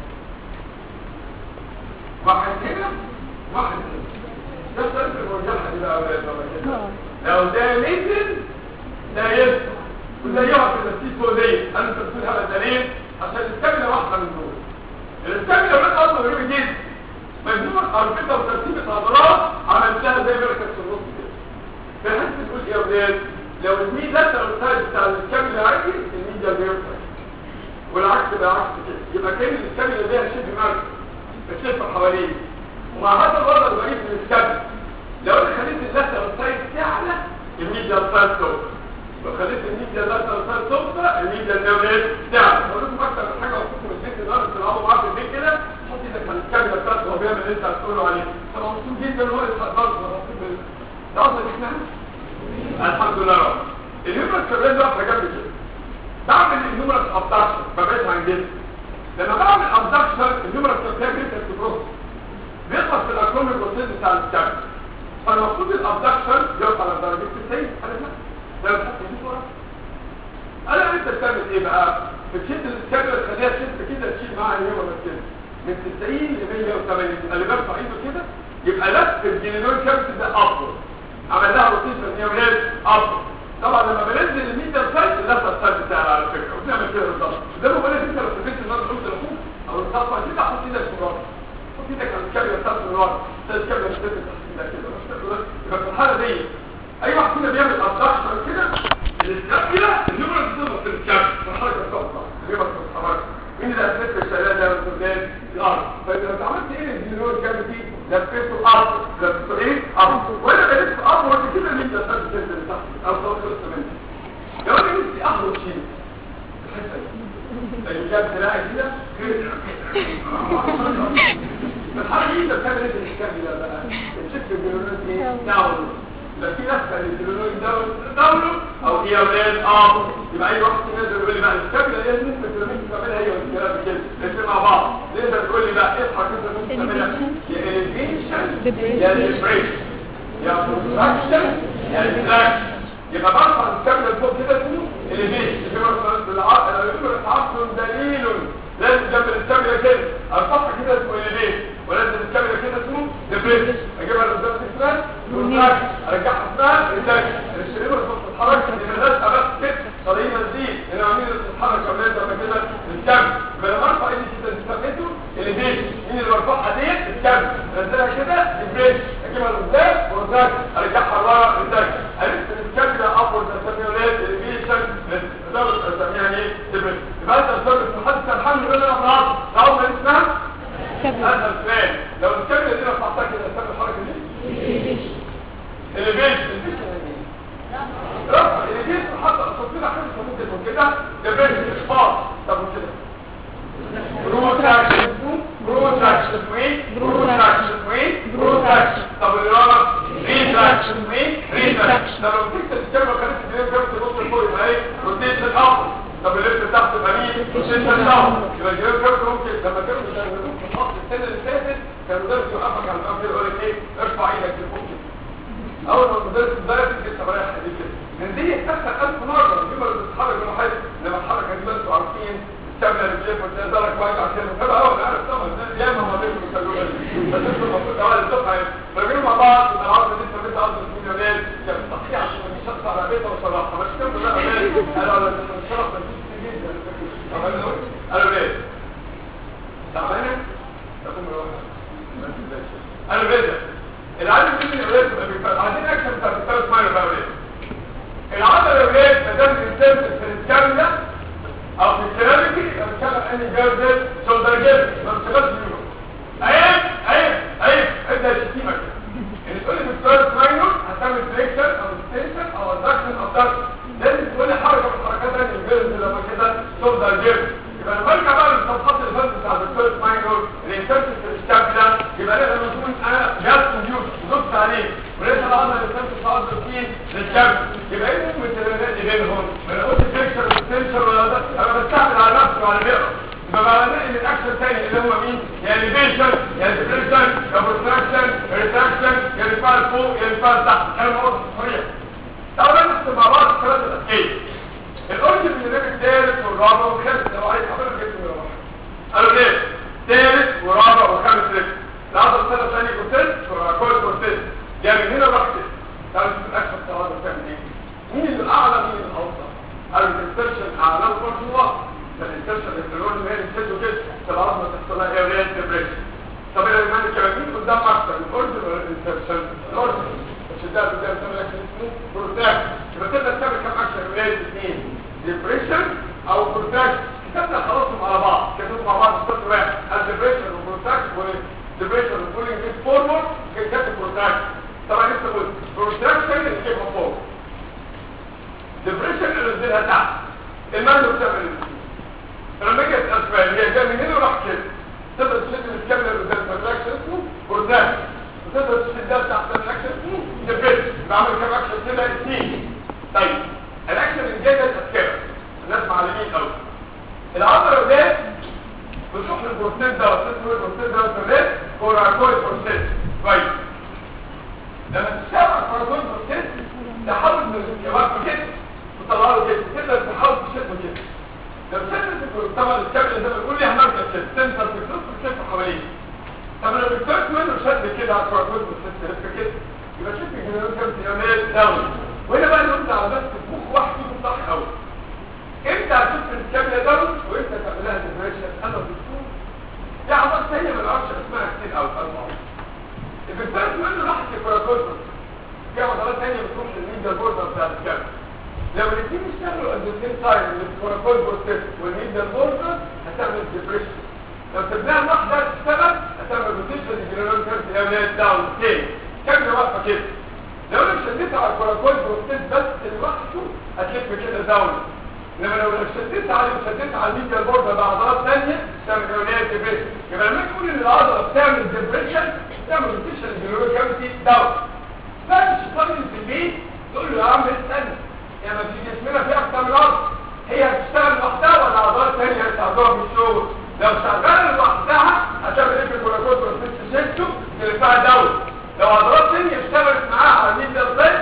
واحد هنا واحد هنا ده سبب المرجحه دي بقى يا ولاد لما كده لو ده نزل ده يسمع وده يقع في النسيج دي انا انت بتقول هذا دليل عشان الكامله واحده من دول الكامله ولاد اصلا غريبه جدا مجموعه اربطه وترتيب الاضرار عملتها زي مركز في النص كده فهل تقول يا ولاد لو الميد لاتر السايد بتاع الكامل عادي الميديا بيرفع والعكس بقى عكس كده يبقى كان الكامل ليها شبه مركز بتلف حواليه ومع هذا الوضع الغريب من الكامل لو انا خليت اللاتر السايد تعلى الميديا السايد توصل لو خليت الميديا اللاتر السايد توصل الميديا النيورال تعلى لو لكم اكتر من حاجه وصلتوا من البيت النهارده تلعبوا معاه في البيت كده حط ايدك على الكامل بتاعته وهو بيعمل اللي انت هتقوله عليه طبعا مبسوط جدا ان هو يتحقق برضه ده اصلا احنا الحمد لله رب الهيومرس كمان ده واحده جنب كده بعمل الهيومرس ابدكشن ببعد عن جسمي لما بعمل ابدكشن الهيومرس كمان بيبدا تبروس بيخلص في الاكروم البروسيس بتاع الكبد فالمفروض الابدكشن يقف على درجه 90 انا لا ده بحط دي صوره انا انت بتعمل ايه بقى بتشد الكبد تخليها تشد كده تشيل معاها الهيومرس كده من 90 ل 180 اللي برفع ايده كده يبقى لف الجنينول كبد ده افضل عمل لها روتيشن هي ولاد افضل طبعا لما بننزل الميديا سايت اللفه السايت بتاعها على فكره وبنعمل كده بالظبط زي ما بقول لك انت لو سافرت النهارده قلت لاخوك او الصفه كده حط ايدك في راسك حط ايدك على الكاميرا بتاعت من ورا تلاقي الكاميرا بتنزل تحت ايدك كده مش تقدر يبقى في الحاله دي اي واحد فينا بيعمل ابدكشن كده الكاميرا النمره بتضغط في الكاميرا الحركه بتقطع النمره بتتحرك مين اللي هتلف الشلال ده والسودان الارض فاذا لو عملت ايه الجنرال كاميرا دي لفيته ارض لفيته ايه ارض وانا بلف ارض وانت كده اللي انت هتنزل تنزل تحت او توصل منك لو انا نفسي اخرج شيء الجاب دراعي كده الحركه دي انت بتعمل ايه في الكاميرا بقى الشكل الجنرال ايه داون بس في ناس كان الجنرال داون داون او هي اولاد اه يبقى اي واحد فينا يقول لي بقى الكاميرا دي نسبه الجنرال بتعملها هي والكلام كده الاثنين مع بعض تقدر تقول لي بقى ايه الحركات اللي ممكن تعملها يا elevation يا depression يا contraction يا retraction يبقى برفع الكاميرا فوق كده اسمه elevation الكاميرا تعصر دليل لازم جنب الكاميرا كده ارفعها كده اسمه elevation ولازم الكاميرا كده اسمه depression اجيبها لقدام اسمها contraction ارجعها اسمها retraction الشريمه بتتحرك دي مالهاش بس كده طريقه تزيد هنا عاملين تتحرك ولاد لما كده الكاميرا يبقى لما ارفع ايدي كده تثبته elevation مين اللي برفعها ديت الكاميرا انزلها كده depression اجيبها لقدام contraction ارجعها لورا retraction عرفت الكاميرا ابورد اسميها ولاد elevation تقدر تسميها ايه depression يبقى انت بتقدر تحدد الحمل لله انا خلاص اول ما اسمها هذا السؤال لو الكاميرا دي رفعتها كده استنى الحركه دي elevation رفع الجيش حتى التصوير حاجه ممكن من كده ده بين الاشفاط طب كده بروتراكشن بروتراكشن اسمه ايه بروتراكشن اسمه ايه بروتراكشن طب الاراده ريتراكشن اسمه ايه ريتراكشن طب لو مسكت الكاميرا خليت الجيش جابت النص الفوق يبقى ايه روتيشن اب طب الليفت تحت يبقى مين روتيشن داون يبقى الجيش جابت ممكن لما كانوا بيشغلوك في الخط السنه اللي فاتت كان المدرس يوقفك على الامر يقول لك ايه ارفع ايدك لفوق اول ما المدرس مدرس انت رايح دي كده من دي تحصل ألف مرة الجمل اللي بتتحرك من حيث لما الحركة دي انتوا عارفين الكاميرا اللي بتلف وتلاقي ظهرك واجع كده حلو قوي انا عارف طبعا ده ياما ما بينهم بيسووا بس انتوا المفروض اول الدفعة راجعين مع بعض يبقى العرض دي انت بيت قصد مليونير يعني صحيح عشان ما فيش شخص على بيته وصراحة مش كده لا انا ولا الشرف ده كتير جدا طب انا قلت قالوا ليه؟ تعبانة؟ تقوم روحها انا بدأ العدد من الولاد بتبقى بيفرق عايزين اكشن بتاع الثلاث مايل بقى ولاد العدد الولاد ما دام الانسان في الكامله او في الكلاميكي لو اشتغل اني جاردل شولدر جيرل ما بتشتغلش منه ايام الانترسل في السكابلا يبقى لازم يكون انا جاست نيوز ضغط عليه وليس العضله الانترسل في عضله السين للسكابلا يبقى ايه المثلثات اللي بينهم ما انا قلت فيكشر والسنسر ولا ده انا بستعمل على نفسي وعلى بيئه يبقى بقى نلاقي من اكشن تاني اللي هو مين يا elevation يا depression يا protraction يا retraction يا رفال فوق يا رفال تحت كلام واضح صريح تعالوا نحسب مع بعض الثلاث الاسئله الاورجن من الريب الثالث والرابع والخامس لو عايز حضرتك جبت من الرابع قالوا ليه ثالث ورابع وخامس ريب العضله الثانيه ثاني كورتيز وكل كورتيز جاي من هنا راح كده تعالوا نشوف الاكشن بتاع العضله بتعمل ايه مين الاعلى مين الاوسط قالوا الانسرشن اعلى برضه فالانسرشن الكلون اللي هي الانسرشن كده العضله ما تحصلها ايه وليه ديبريشن طب انا لما كمان مين قدام اكتر الاورجن ولا الانسرشن الاورجن الشداد قدام تعمل اكشن اسمه بروتاكت يبقى تقدر تعمل كام اكشن ولايه اثنين ديبريشن او بروتاكت كتبنا خلاصهم على بعض كتبوا مع بعض الصوت واحد الديبريشن وبروتاكت وديبريشن وبولينج بيت فورورد كتبت بروتاكت طبعا لسه قلت بروتاكشن اللي جيبها فوق ديبريشن اللي نزلها تحت المانو بتعمل الاثنين فلما اجي اسال سؤال هي جايه من هنا وراح كده تقدر تشد الكاميرا اللي قدام الرياكشن اسمه بروتاكت وتقدر تشدها تحت الرياكشن اسمه ديبريشن بعمل كام اكشن كده اثنين طيب الاكشن اللي جاي ده تذكره الناس معلمين قوي العضله ده بتروح للبروتين ده اسمه البروتين ده الثلاث كوراكوي بروتين كويس لما تشتغل كوراكوي بروتين تحاول من الكبار كده تطلع له كده تقدر تحاول تشده كده لو شدت الكوراكوي طبعا الكابل زي ما بيقول لي هنرجع كده سنتر في النص وتلف حواليه طب لو الدكتور منه شد كده على الكوراكوي بروتين تلف كده يبقى شد الجنرال كابل يعمل داون وهنا بقى نرد على بس الفوق واحد فيهم صح قوي امتى هتشوف الكاميرا داون وامتى تعملها ديبريشن انا دكتور في عضلات ثانيه ما نعرفش اسمها كتير قوي اربعه الفكرة منه راح الكوراكوز في عضلات ثانيه بتروح للميديا بوردر بتاع الكاميرا لو الاثنين اشتغلوا قد الاثنين سايد الكوراكوز بورتيس والميديا بوردر هتعمل ديبريشن لو سبناها واحده تشتغل هتعمل روتيشن للجنرال كارت الاولاد داون تاني كاميرا واقفه كده لو انا شديت على الكوراكوز بورتيس بس لوحده هتلف كده داون انما لو شديت عليه وشديت على الميديا بورد بعضلات ثانيه تعمل عمليه ديبريشن يبقى لما تقول ان العضله بتعمل ديبريشن تعمل روتيشن للجنرال كافيتي داون لا مش طالب في البيت تقول له يا عم استنى يا ما في جسمنا فيها اكتر من عضله هي هتشتغل لوحدها ولا عضلات ثانيه هتساعدوها في الشغل لو شغاله لوحدها هتعمل ايه في الكوراكوز بورتيس شيستو ترفعها داون لو عضلات ثانيه اشتغلت معاها على الميديا بورد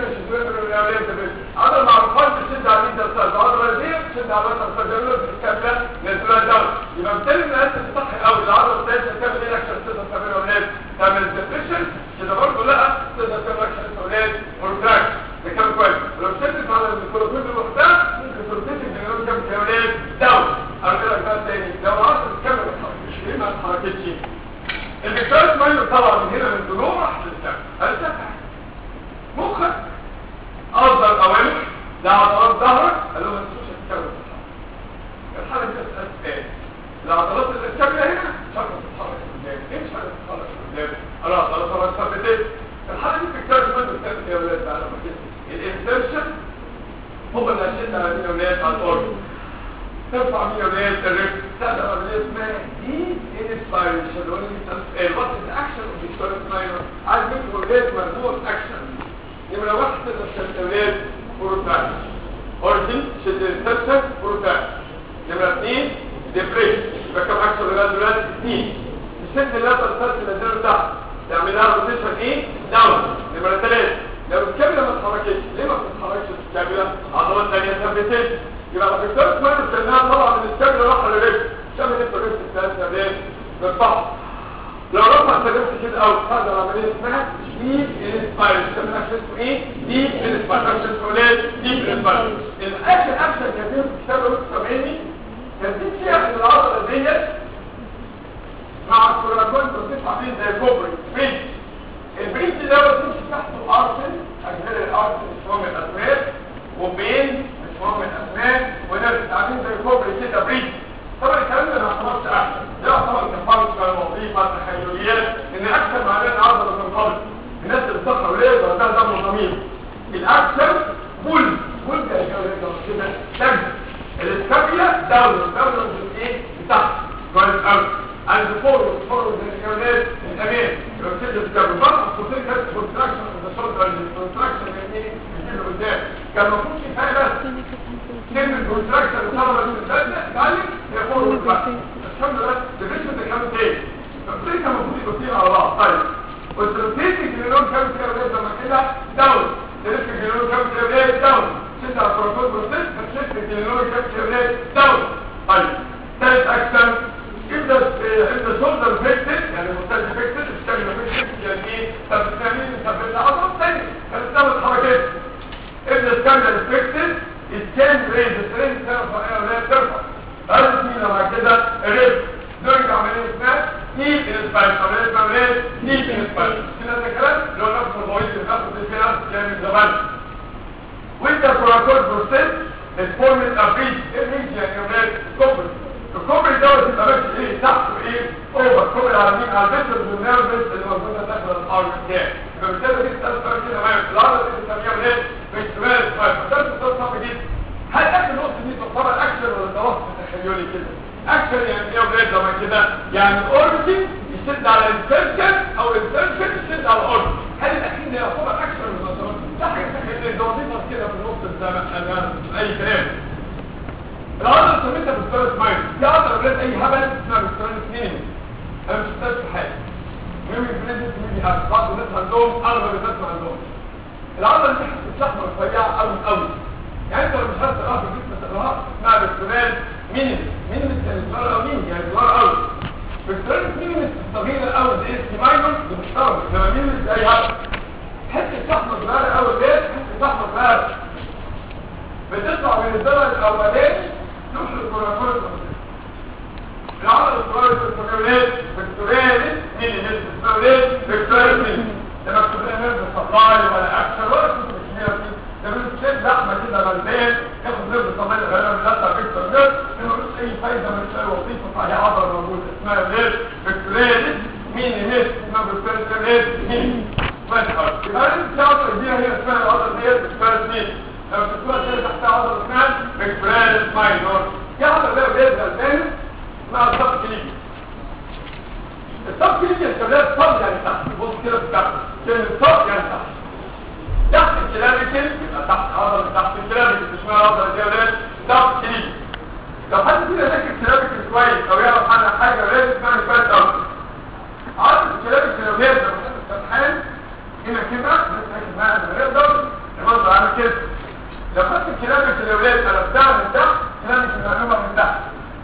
عضله معروفات بتشد على الميديا سيلز عضله دي بتشد على الوتر سيلز الكامله نزلها داون يبقى بالتالي ان انت صح قوي العضله بتاعتك تعمل ايه عشان تقدر تعمل اولاد تعمل ديبريشن كده برضه لا تقدر تعمل اكشن اولاد بروتراكت ده كلام كويس ولو شدت على الكوروكوز لوحدها ممكن تروتيت الجنرال كام اولاد داون ارجع لك بقى تاني لو العضله الكامله ما اتحركتش ليه ما اتحركتش الدكتور مايلو طلع من هنا من ضلوع راح للكامل ارتفع مخك أصدر أوامر ده عضلات ظهرك قال له ما تنسوش تتكلم الحالة دي أسأل تاني العضلات اللي الكاملة هنا مش عارفة تتحرك قدام ليه مش عارفة تتحرك قدام أنا عضلات أنا ثبتت الحالة دي بتكتر منه الثالث يا ولاد على ما كده الانسرشن هو اللي هشد على مين يا ولاد على الأرض ترفع مين يا ولاد الرجل تقدر عملية اسمها دي انسبيريشن اللي هو الوقت الاكشن اوف ديستوريس ماينر عايز منكم ولاد مجموعة اكشن نمرة واحد تقدر تستولاد بروتاكت اورجن شد الانسرشن بروتاكت نمرة اثنين ديبريشن يبقى كم اكشن ولاد ولاد اثنين تشد اللاتر سيرش اللي نزله تحت تعمل لها روتيشن ايه داون نمرة ثلاثة لو الكاميرا ما اتحركتش ليه ما بتتحركش الكاميرا عضلات ثانية ثبتت يبقى الدكتور اسمها استناها طبعا من الكاميرا راح للرجل شامل انت الرجل الثالثة بايه بالبحر لو رفع سلمت كده او هذا العمليه اسمها ديب انسبايريشن تعمل اكشن اسمه ايه ديب انسبايريشن اولاد ديب انسبايريشن الاكشن اكشن كتير في كتاب الوقت سامعني كاتبين فيها ان العضله ديت مع الكوراكون بتصير عاملين زي كوبري بريد البريد ده بتمشي تحته ارسل اجزاء الارسل مش مهم الاسماء وبين مش مهم الاسماء وده عاملين زي كوبري كده بريد طبعا الكلام ده ما حصلش احسن ده طبعا كفارس وظيفه تخيليات ان اكثر معناه العضله بتنقبض الناس اللي بتسخر ليه ده ده دم ضمير الاكثر بول بول ده كده دم الاسكابيا داون داون ايه تحت كويس قوي and forward forward in the unit الامام لو تشد الكابل بقى الصوتين كانت كونتراكشن ده صوت الكونتراكشن يعني يجي قدام كان المفروض كفايه بس كلمه كونتراكشن طبعا المثلث اتعلم هي فورورد بقى الحمد لله الريتم ده كام تاني فبتلاقي كان المفروض يبقى فيه على بعض طيب والتروتيتك النيرون كام كده ولاد لما كده داون تلف النيرون كام كده ولاد داون شد على البروتوكول بروسيس هتشد النيرون كام كده ولاد داون طيب ثالث اكشن يبدا يبدا شولدر فيكتد يعني مستند فيكتد الشكل فيكتد يعني ايه طب بتعمل مثبت عضله ثانيه كانت بتعمل حركات ابدا الكاميرا فيكتد الكان ريز الترين ترفع ايه ولا ترفع هذا اسمه بعد كده الريز درجة عملية اسمها نيب انسباير عملية اسمها ريز نيب انسباير كده ده كلام لو نفس الغويط اللي نفس الفئة يعني من زمان وانت كوراكول بروسيس الفورمل ابريد الريج يعني ولاد كوبري الكوبري دوت يبقى ماشي ايه تحت وايه اوفر كوبري على مين على البيتر والنيرفس اللي موجوده داخل الارض بتاعي يبقى بالتالي دي تأثر كده معايا العضله دي بنسميها ولاد اكتمال طيب ده بتبقى صعب جدا هل اخر نقطه دي تعتبر اكشن ولا توسط تخيلي كده اكشن يعني ايه ولاد لما كده يعني اوربتنج يشد على الانسرشن او الانسرشن يشد على الاوربت هل الاخير ده يعتبر اكشن ولا توسط ده حاجه تخيليه ده وظيفه كده في النص ده اي كلام العضله سميتها بالسترس مايند دي عضله ولاد اي هبل اسمها بالسترس مينيمم انا مش محتاج في حاجه مهم البريزنت ميدي هاك بعض الناس عندهم اغلب الناس ما عندهمش العضله دي بتستحمل رفيعه قوي قوي يعني انت لو مش عارف تقراها في الجسم تقراها اسمها بالسؤال مينيمم مينيمم يعني صغيره قوي يعني صغيره قوي بالسؤال مينيمم الصغيره قوي دي اسم ماينور دي محترمه انما مينيمم زي اي حاجه حته شحمه صغيره قوي دي حته شحمه صغيره بتطلع من الدرجه الاولاني تروح للكوراكول العضله الصغيره الفكتوريال فكتوريال مينيمم فكتوريال فكتوريال مينيمم لما تكتب لها نرد سبلاي ولا اكشن ولا كنت مش ده بنشد لحمه كده غلبان ياخد نرد سبلاي غالبا من لا فيكتور نرد ملوش اي فايده ملوش اي وظيفه فهي عضله موجوده اسمها نرد فكتوريال مينيمم اسمها فكتوريال مينيمم بس خلاص يبقى انت عضله دي هي اسمها العضله دي فكتوريال مينيمم لو تكتبها كده تحتها عضله اسمها فكتوريال ماينور دي عضله بقى ولاد غلبانه اسمها الضغط كليبي الصف كليبي يا شباب صف يعني تحت بص كده في الكعب كلمة صف يعني تحت تحت الكلابيكل يبقى تحت عضلة تحت الكلابيكل اسمها عضلة دي ولاد صف كليبي لو حد كده ذاكر الكلابيكل كويس او يعرف عنها حاجة ولاد اسمها كويس قوي عضلة الكلابيكل لو هي لو كانت فتحان هنا كده نتأكد معاها ان نقدر نبص على كده لو خدت الكلابيكل يا ولاد قلبتها من تحت الكلابيكل معلومة من تحت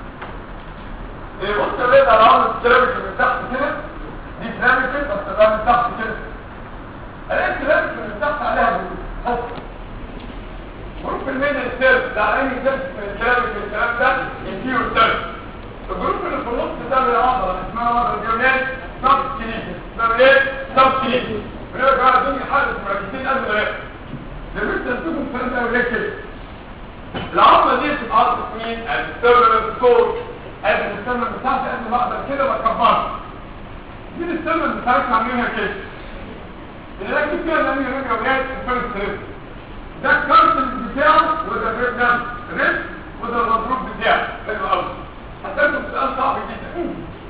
بص يا ولاد على عضلة الكلابيكل من تحت كده دي كلابيكل بس ده من تحت كده الاقي كلابيكل من تحت عليها بص جروب المين السيرف ده على اي سيرف من الكلابيكل الكلام ده ينتيو السيرف الجروب اللي في النص ده من العضلة اسمها عضلة ديونات سب كليبي اسمها ايه؟ سب كليبي بنرجع على الدنيا حدث مركزين قبل ما يحصل لما انت تشوفوا الكلام ده وليه كده العظمة دي بتبقى عضلة مين؟ الستيرنال سور ادي السمن بتاعتي قد ما اقدر كده بكبرها دي السمن بتاعتي عاملينها كده اللي راكب فيها ده من رجع ولاد الفيرست ريب ده الكارتل بتاعه وده الريب نفسه ريب وده المضروب بتاعه حلو قوي هتاخد سؤال صعب جدا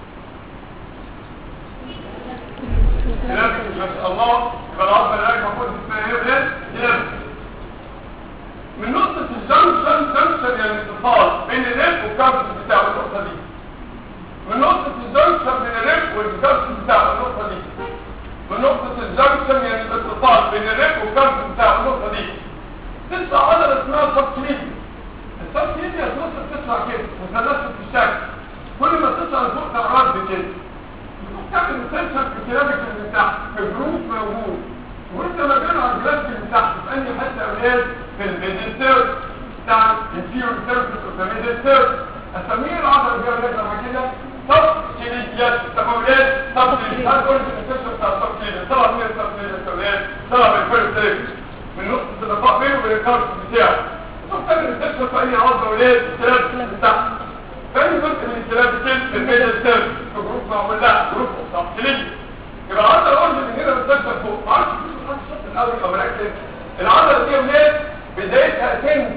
لازم ما شاء الله يبقى العظمه اللي راكبه فوق اسمها ايه ريب لازم من نقطة الجنكشن جنكشن يعني اتصال بين الريب والكارتل بتاعه النقطة دي من نقطة الجنكشن بين الريب والكارتل بتاعه النقطة دي من نقطة الجنكشن يعني الاتصال بين الريب والكارتل بتاعه النقطة دي تطلع عضلة اسمها السبكليبي السبكليبي هتوصل تطلع كده مثلثة في الشكل كل ما تطلع لفوق تعرض كده تعمل مسلسل في كلامك من تحت في جروب موجود وانت ما بين عضلات من تحت في انهي حته اولاد في الميدل سيرف بتاع الفيور سيرفيس اوف ذا ميدل سيرف اسميه العضله دي اولاد لما كده سب كليديات تمولات سب كليديات هذا كل المسلسل بتاع السب كليديات طلع من السب كليديات اولاد طلع من الفيرست سيرفيس من نقطه اللقاء بينه وبين الكارت بتاعه شوف تعمل المسلسل في اي عضله اولاد السيرف من تحت فاي جزء من الكلام في الميدل سيرف في جروب معمول لا جروب سب كليديات يبقى العضله الاولى من هنا بتكسر فوق ما اعرفش الشط الاول او مركز العضله دي ولاد بدايتها تنزل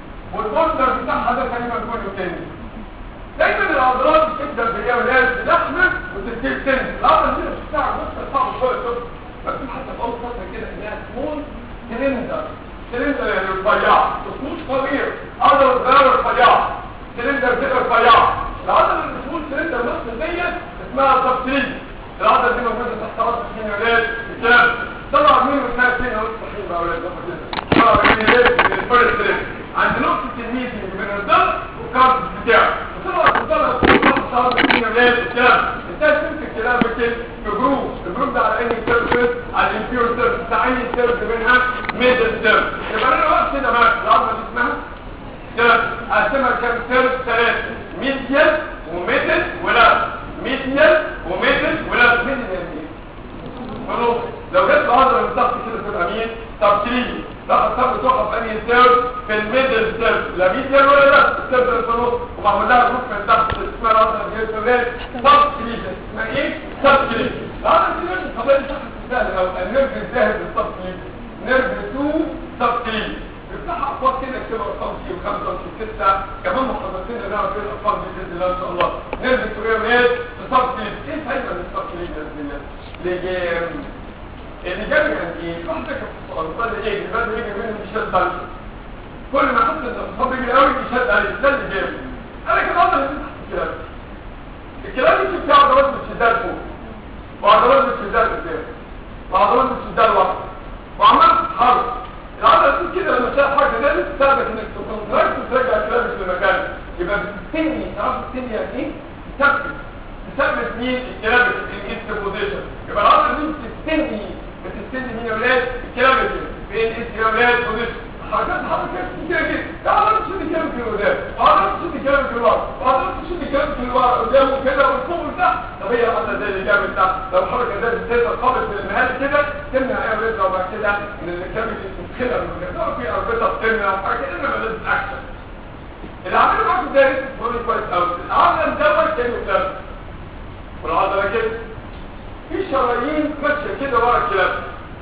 والبوردر بتاعها ده تقريبا كله تاني دايما العضلات بتبدا بايه يا ولاد بلحمه العضله دي مش بتاع بص صعب شويه شوف مكتوب حتى في اول سطر كده انها سمول سلندر سلندر يعني رفيع مش صغير عضله صغيره رفيعه سلندر كده رفيع العضله اللي سمول سلندر نص ديت اسمها سبتريج العضله دي موجوده تحت راس الجنرال الكلام طلع مين وكان فين اهو صحيح بقى اولاد طلع مين الفيرست ريب عند نقطه الميتنج بين الضغط والكارت بتاعه وطلع الضغط صار الجنرال الكلام انت تمسك كلام كده في جروب الجروب ده على اني سيرفيس على الانفيور سيرفيس بتاع اي سيرفيس منها ميدل سيرفيس يبقى انا واقف كده بقى العضله دي اسمها سيرفيس اقسمها كام سيرفيس ثلاثه ميديال وميدل ولا ميديال وميدل ولا ميدل يعني ايه خلاص لو جت العضله من تحت كده تبقى مين تبتيلي لا الصف تقف انهي سيرف في الميدل سيرف لا ميديال ولا لا السيرف اللي في النص ومعمول لها جروب من تحت اسمها العضله اللي في الريل تبتيلي اسمها ايه تبتيلي العضله دي مش قضيه تحت سهل او النيرف الذاهب للتبتيلي نيرف 2 تبتيلي افتحها اقوات كده اكتبها ارقام سي و5 و6 كمان محافظتين اللي نعرف فيها الارقام دي باذن الله ان شاء الله نيرف 2 ريل تبتيلي ايه فايده من التبتيلي باذن الله ليه اللي جاب كان ايه واحد فكر في السؤال قال ايه اللي بدأ يجي منه بيشد عليه كل ما حط الصبر يجي قوي بيشد عليه ده اللي جاب انا كده اقدر تحت الكلام الكلام يجي بتاع عضلات الشداد فوق وعضلات الشداد قدام وعضلات الشداد ورا وعمال تتحرك العضله دي كده لما تلاقي حاجه ده بتساعدك انك تكونتراكت وترجع كلامك لمكانه يبقى بتستني تعرف تستني يعني ايه؟ تثبت تثبت مين الكلام الانست بوزيشن يبقى العضله دي بتستني بتستني مين يا ولاد الكلام اللي فين انت يا ولاد بوزيشن حركات حركات كتير كده تعالى تشد كلام في قدام تعالى تشد كلام في ورا تعالى تشد كلام في ورا قدام وكده والفوق وتحت طب هي عامله زي اللي جاب تحت لو الحركه دي بتقدر قابل في المهاد كده تمنع ايه ولاد لو بعد كده ان الكلام اللي تدخلها من الجدار في اربطه بتمنع وحركه انما لازم اكشن اللي عامله معاكم ده لسه كويس قوي العضله دوت كانه كلام والعضله كده في شرايين ماشيه كده ورا الكلام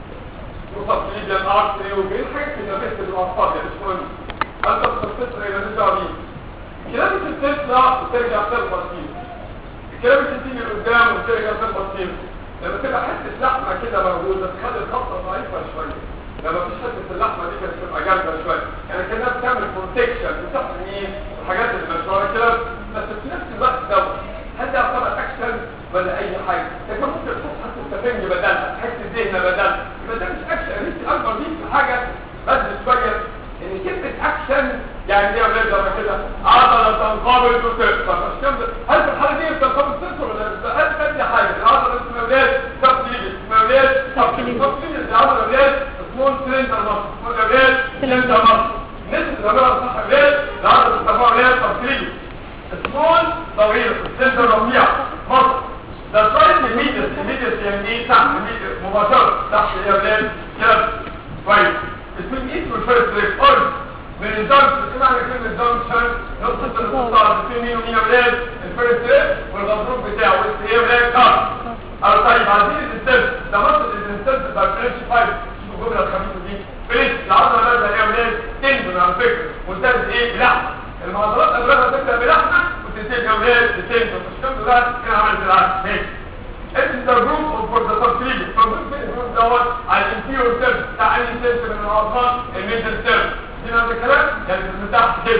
وصفليجيا الارتري وبين حاجات كده مثل الاعصاب يعني مش مهم انت بتتصل الى نرجع بيه الكلام بتطلع وترجع تخبط فيه الكلام بتيجي لقدام وترجع تخبط فيه لما تبقى حته لحمه كده موجوده تخلي الخبطه ضعيفه شويه لما فيش حته اللحمه دي كانت تبقى جامده شويه يعني كانها بتعمل بروتكشن بتحمي الحاجات اللي مش ورا كده بس في نفس الوقت دوت هل ده يعتبر اكشن ولا اي حاجه لكن ممكن تحط حتى التفنج بدلها حته ذهن بدلها يبقى ده مش اكشن انت اكبر دي في حاجه بس شويه ان كلمه اكشن يعني دي اولاد لما كده عضله تنقبض وتكسر مش كده هل في الحاله دي بتنقبض وتكسر ولا لا هل ثاني حاجه العضله اسمها اولاد تبتيلي اسمها اولاد تبتيلي تبتيلي دي عضله اولاد سمول سلندر مصر اسمها اولاد سلندر مصر نسبه العضله صح اولاد العضله بتسموها اولاد تبتيلي سمول طويل سلندر رفيع مصر ده سايد الميديس الميديس يعني ايه تحت الميديس مباشرة تحت يا ولاد كده كويس اسمه ايه والفيرست ريك اورج من الدرس سمعنا كلمة دانكشن نقطة الاتصال بين مين ومين يا ولاد الفيرست ريك والغضروف بتاعه اسمه ايه يا ولاد كار او طيب عايزين الانسنس ده مصر الانسنس بتاع فرنش فايف شوفوا الجملة الخبيثة دي فرنش العضلة بدأ يا ولاد تنزل على فكرة منتهز ايه بلحمة المعضلات اغلبها تبدأ بلحمة وتنتهي يا ولاد بتنزل مش كم ده كده عملت العكس هيك انت جروب اوف فور ذا تفصيل فالجروب الجروب دوت على الانتيريور سيرف بتاع اي سيرف من العظام الميدل سيرف دي هذا الكلام يعني من تحت كده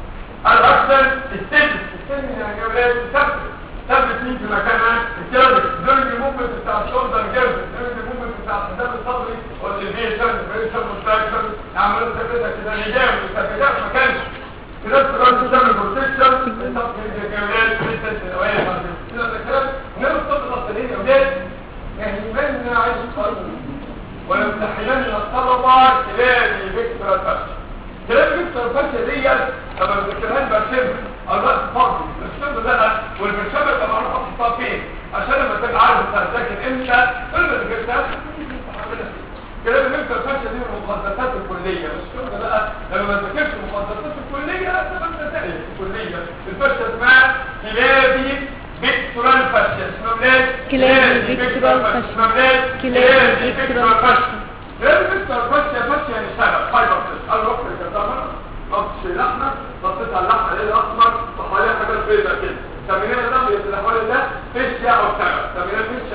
الاكثر الستيتس الستيتس يعني يا ولاد ثبت ثبت مين في مكانها الكيرف دورنج الموفمنت بتاع الشولدر جيرف دورنج الموفمنت بتاع الحزام الصدري والليفيشن بريشن والتراكشن عملوا ثبتها كده نجام ثبتها في مكانها في نفس الوقت بتعمل بروتكشن الصف الجمالات بريسنس الاوائل كده ده كلام انما الصف الاصليه يا اولاد يعني يمنع القلب ويمتحنن الطلبه كلاب فيكتور الفشل كلاب فيكتور الفشل ديت لما بذكرها برشم الراس فاضي الشم ده انا والبرشام يبقى معروف احطها فين عشان لما تبقى عارف انت هتذاكر امتى كل ما ذاكرتها كلام الفكره الفاشله دي من المخططات الكليه مش كده بقى لما ما ذاكرش المخططات الكليه تبقى نتائج الكليه الفاشله اسمها كلابي بيكتورال فاشله اسمها ولاد كلابي بيكتورال فاشيا. اسمها ولاد كلابي بيكتورال فاشيا. كلابي بيكتورال فاشله فاشله يعني سبب فايبر سيل انا رحت الكتابه نطش لحمه نطيت على اللحمه ليه الاحمر وحواليها حاجات بيضاء كده تمرين ده بيتحول ده فيش او سبب تمرين فيش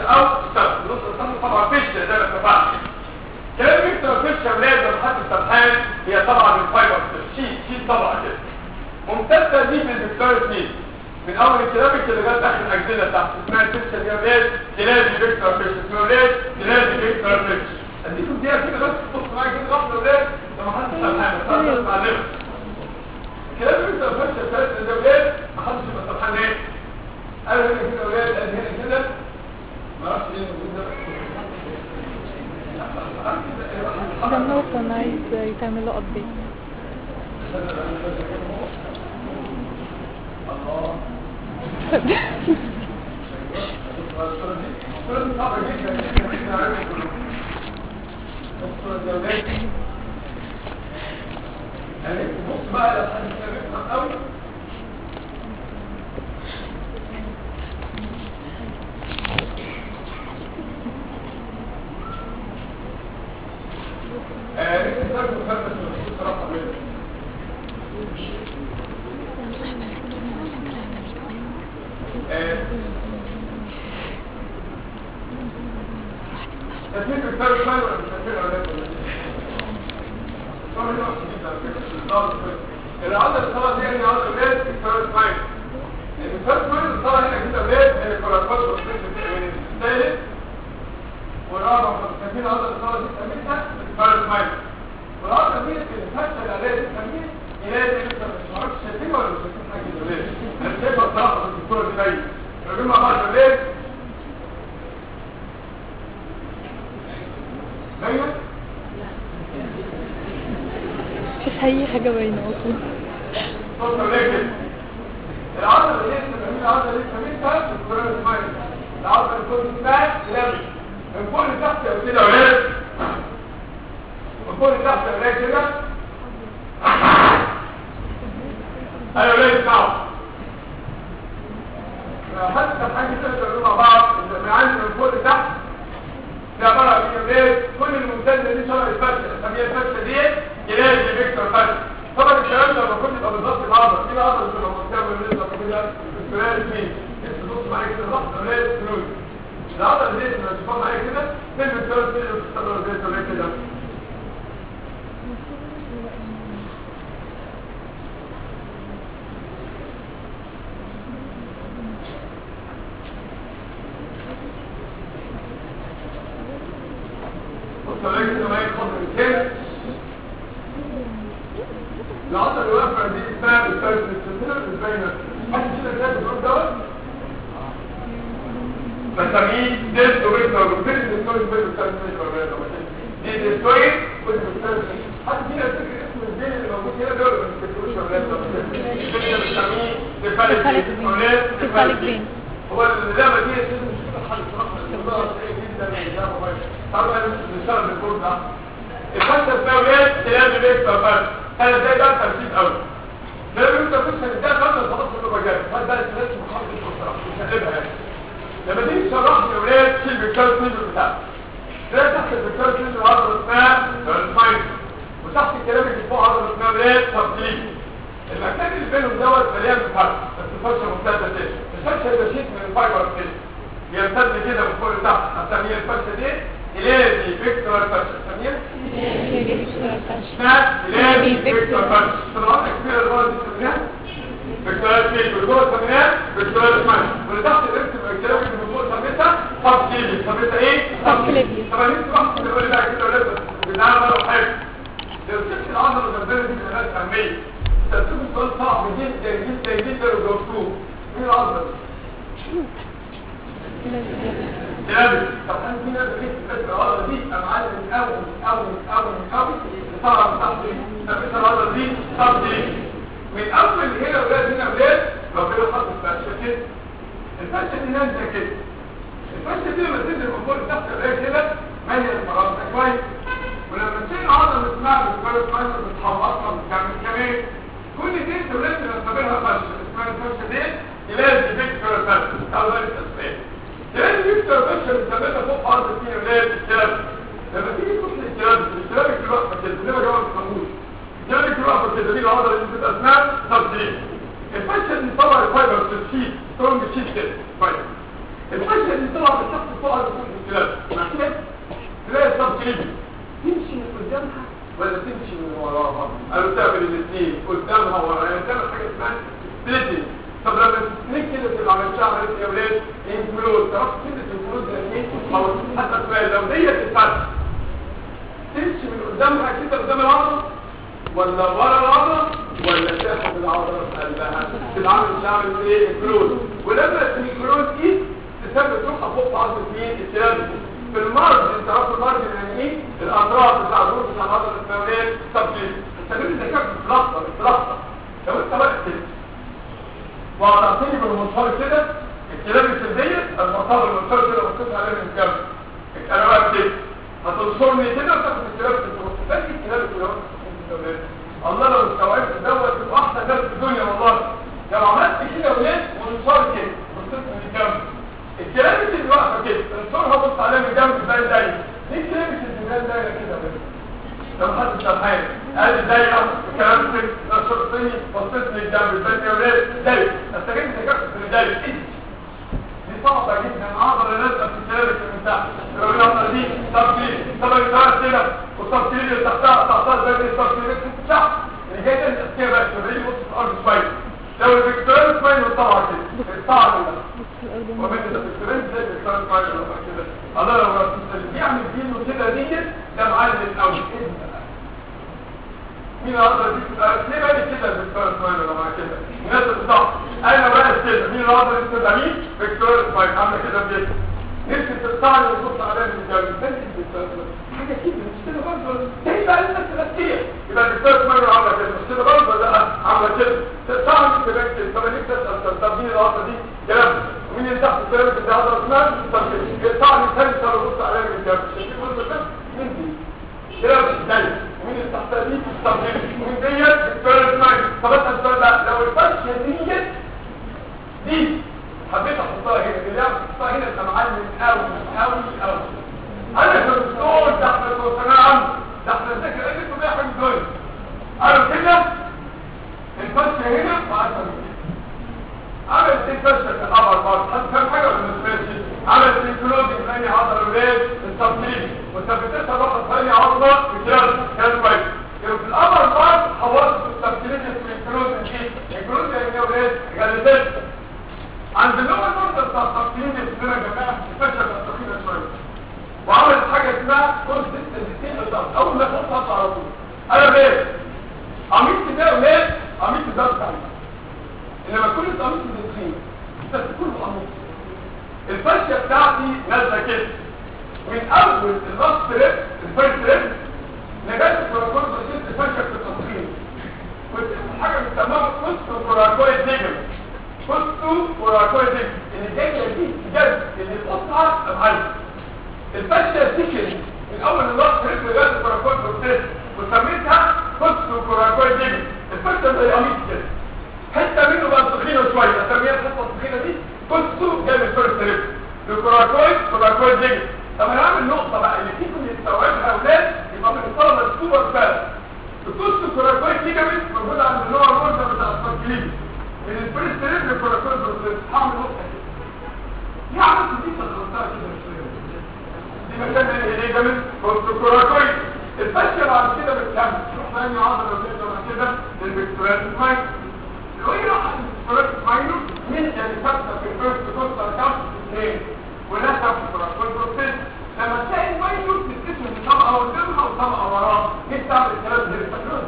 يا ولاد لما حد سرحان هي طبعا الفايبر شيت شيت طبعا كده ممتازه دي بالفيكتوريا مين من اول الكلامك لغايه اخر الاجزله تحت اسمها سيكشن يا ولاد تلاقي فيكتور فيش اسمها ولاد تلاقي فيكتور فيش اديكم دقيقه كده بس تبص معايا كده لحظه يا ولاد لما حد سرحان بس انا بعلمك كلام فيكتور فيش يا ولاد ما حدش يبقى سرحان ايه قالوا هنا كده يا ولاد قال هنا كده ما اعرفش ايه الموجود ده ده نوتن عايز يتعمل له ابديت بص بقى لو حد كده بيفهم قوي آه، لسه درجة مخالفة في الصراحة منه. آه، تسمية الكتاب شوية ولا مش تسمية ولا لا؟ الصورة هنا مش جديدة على فكرة، مش ضابط كده. العضلة الصلاة دي يعني عضلة ولاد الكتاب سمايل. الكتاب سمايل الصلاة هنا كده ولاد هي كوراتات من الثالث والرابع فاكرين عضلة الصلاة دي سميتها الكتاب سمايل. والعضلة دي الفتحة العادية دي سميها يلاقي انت مش عارف شايفينها ولا مش شايفين حاجة دولاب. انا شايفها الصراحة في الصورة دي باينة. راجعين مع بعض دولاب باينة؟ مفيش اي حاجه باينه اصلا صوت ولكن العضلة اللي هي بنسميها العضلة اللي سميتها الكورال سمايل العضلة اللي كنت اسمها لابي من فوق لتحت يا كده ولاد من فوق لتحت يا ولاد كده ايوه ولاد اسمعوا حتى حاجة كده تقولوا مع بعض من عندي من فوق لتحت دي عبارة عن ايه كل الممتازة دي شبه الفرشة نسميها الفرشة دي جلاس فيكتور فرشة طبعا الكلام ده المفروض يبقى بالظبط العضله في عضله بتبقى مكتمله بالنسبه كده الفرال مين انت بص معايا كده ضغط عمليه فلوس العضله دي لما تشوفها معايا كده فين الفرال دي اللي بتشتغل زي كده كده بص عليك كده معايا خطر كده العضله اللي واقفه دي اسمها الفرد السنتر البينه حد كده كده بتقول دوت بسميه ديس ويكتور وفين الدكتور بين السنتر دي ديستويد والسنتر حد كده فاكر اسم الجين اللي موجود هنا دول بس ما تقولوش ولا كده بنسميه ديفاليك Cephalic vein. هو اللعبه دي لازم نشوف حل صراحه الموضوع سيء جدا طبعا نشتغل بالكود ده الخمسه الثانويات تلاقي بيكتور بس انا زي بقى ترتيب قوي لما انت تخش ده خمسه خلاص في المجال هذا لازم محافظ الصراحه مش هقلبها يعني لما تيجي تشرح لي يا ولاد شيل بالكار سيلر بتاعك ده تحت البكار سيلر عضله اسمها الفايت وتحت الكلام اللي فوق عضله اسمها ولاد تبطيل المكان اللي بينهم دوت مليان بفرق بس الفرشه ممتازه تاني الفرشه ده شيت من الفايبر تاني بيمتد كده من فوق لتحت هنسميها الفرشه دي إلازي فيكتور فرشه نسميها اسمها إلازي فيكتور فرشه طبعا كبيره الغلط دي سميناها فيكتورات فيك والجوه سميناها فيكتورات اسمها واللي تحت الاسم الكلام اللي من فوق سميتها سب كليبي سميتها ايه؟ سب كليبي. طبعا انت واحد تقول لي بقى كده ولا بس بنعمل بقى حاجه لو سبت العضله الجنبيه دي من غير اهميه ترتيب السؤال صعب جدا جدا جدا وجاوبتوه مين العضله دي؟ جامد طب هل في ناس بتكتب بس العضله دي ام عدد قوي قوي قوي قوي طبعا تحضير طب العضله دي تحضير من اول هنا ولاد هنا ولاد ربنا حط الفرشه كده الفرشه دي نازله كده الفرشه دي لما تنزل من فوق تحت الاقي كده ماليه المرض كويس ولما تشيل العضله اللي اسمها الكويس ماينر بتحوطها بتعمل كمان كل دي انت ولاد بنعتبرها فرشه اسمها الفرشه دي لازم فيكتور فرشه او ده التسميه لازم فيكتور فرشه بنثبتها فوق عرض الدين ولاد الكلاب لما تيجي تروح للكلاب الكلاب اللي واقفه كده ليه ما جواب الخموش الكلاب اللي واقفه كده دي العضله اللي بتبقى اسمها تبديل الفرشه دي طبعا الفايبر في الشيت سترونج شيت كده كويس الفرشه دي طبعا بتحط فوق عرض الكلاب مع كده تلاقي التبديل تمشي من قدامها او حتى السؤال لو ديت اتفتح تمشي من قدامها كده قدام العضله ولا ورا العضله ولا تاخد العضله في قلبها تتعامل تعمل ايه الكلوز ولما الكلوز دي تثبت روحها فوق عضله مين الكلام في المرض انت عارف المرض يعني ايه الاطراف بتاع الروح بتاع العضله الفوريه تبليل التمرين ده كان بتلخبط بتلخبط لو انت بقى كده وقطعتني بالمنشار كده الكلام السلبيه المسار المنشار كده بصيت عليه من جنب انا بقى كده هتنشرني كده وتاخد الكلام في النص فاكر الكلام اللي هو الله لو استوعبت دوت تبقى احسن ناس في الدنيا والله لو عملت كده ولاد وانشار كده بصيت من الجنب الكلام اللي واقفه كده انشرها بص عليها من جنب زي دايره ليه الكلام اللي دايره كده بس لو حد سامحني قال لي دايره الكلام ده نشرتني بصيت لي الجنب زي ولاد دايره استجبت ذكرت في دايره دي صعبة جدا عضلة نازلة في الكلام من تحت لو العضلة دي تبكير طب الكلام كده والتبكير اللي تحتها تحتها زي التبكير اللي تحت اللي جاي ده التفكير بقى شوية بص في الأرض شوية لو الفكتورين شوية والطبعة كده الطبعة كده بص في الارض وبين الفكتورين زي الفكتورين شوية ولا كده الله لو اللي بيعمل دينه كده دي ده معلم قوي مين العضلة دي ليه بقى كده الفكتورين شوية ولا مع كده الناس بتضحك انا بقى كده مين العضله اللي بتبقى مين فيكتور سبايك عامله كده بجد نفسي تطلع لي وتبص عليها من الجنب حاجه كده مش كده برضه زي بقى الناس الاساسيه يبقى الفيكتور سبايك عامله كده مش كده برضه لا عامله كده تطلع لي كده كده طب انا نفسي اسال طب مين العضله دي كلام ومين اللي تحت الكلام ده عضله اسمها طب يطلع لي ثاني طب ابص عليها من الجنب شايفين برضه مين دي كلام ازاي ومين اللي تحتها دي طب مين ديت فيكتور سبايك طب انت السؤال ده لو الفرشه ديت دي حبيت احطها هنا اللي احطها هنا انت معلم قوي قوي قوي انا في الدكتور ده احنا في عام ده احنا ذاكر ايه انتوا بيحكوا الدنيا انا كده الفرشه هنا وعشرة عملت ايه فرشه في القمر برضه حد فاهم حاجه ولا مش فاهم عملت انكلودنج ثاني عضله ولاد التفصيل وثبتتها بقى ثاني عضله في كده كان كويس كانوا في القمر برضه حوالي التفصيلين في الانكلودنج دي الانكلودنج يا ولاد غلبت عند اللغة المرضى بتاع التقييم الاسمنا يا جماعة الفشل التقييم شوية وعملت حاجة اسمها كورس التنسيق بالضبط أول ما تحط على طول أنا ليه؟ عملت ده وليه؟ عملت ده بتاعي إنما كل القميص بتخين بس كله قميص الفاشية بتاعتي نازلة كده من أول الراس ريب الفيرست ريب لغاية الكوراكويد بسيط الفاشية في التضخيم كنت حاجة بتسموها كوست كوراكويد نيجل كنتوا وراكويدك اللي جايه دي بجد اللي تقطع معلم الفاشيه سيكن من اول الوقت رجل لغايه الكوراكويد بروسيس وسميتها كنتوا كوراكويدك الفاشيه زي قميص كده حته منه بقى تخينه شويه اسميها الحته التخينه دي كنتوا جاي من فيرست ريب الكوراكويد كوراكويدك طب انا هعمل نقطه بقى اللي فيكم يستوعبها اولاد يبقى من الطلبه السوبر فاست الكوست كوراكويد ليجامنت موجوده عند اللور مورجن بتاع السبكليبي من الفريست ريب للكوراكويد بروسيس هعمل نقطه كده دي عملت دي تخلصها كده شويه دي مكان الليجامنت كوراكويد الفاشيه بعد كده بتكمل تروح ثاني عضله وتبدا بعد كده للفيكتوريال مايك لو هي راحت للفيكتوريال ماينور من يعني ثابته في الفيرست كوست كام اثنين ولا ثابته في الكوراكويد بروسيس لما تلاقي الماينور تتقسم طبقه قدامها وطبقه وراها ليه بتعمل الكلام ده فاكرين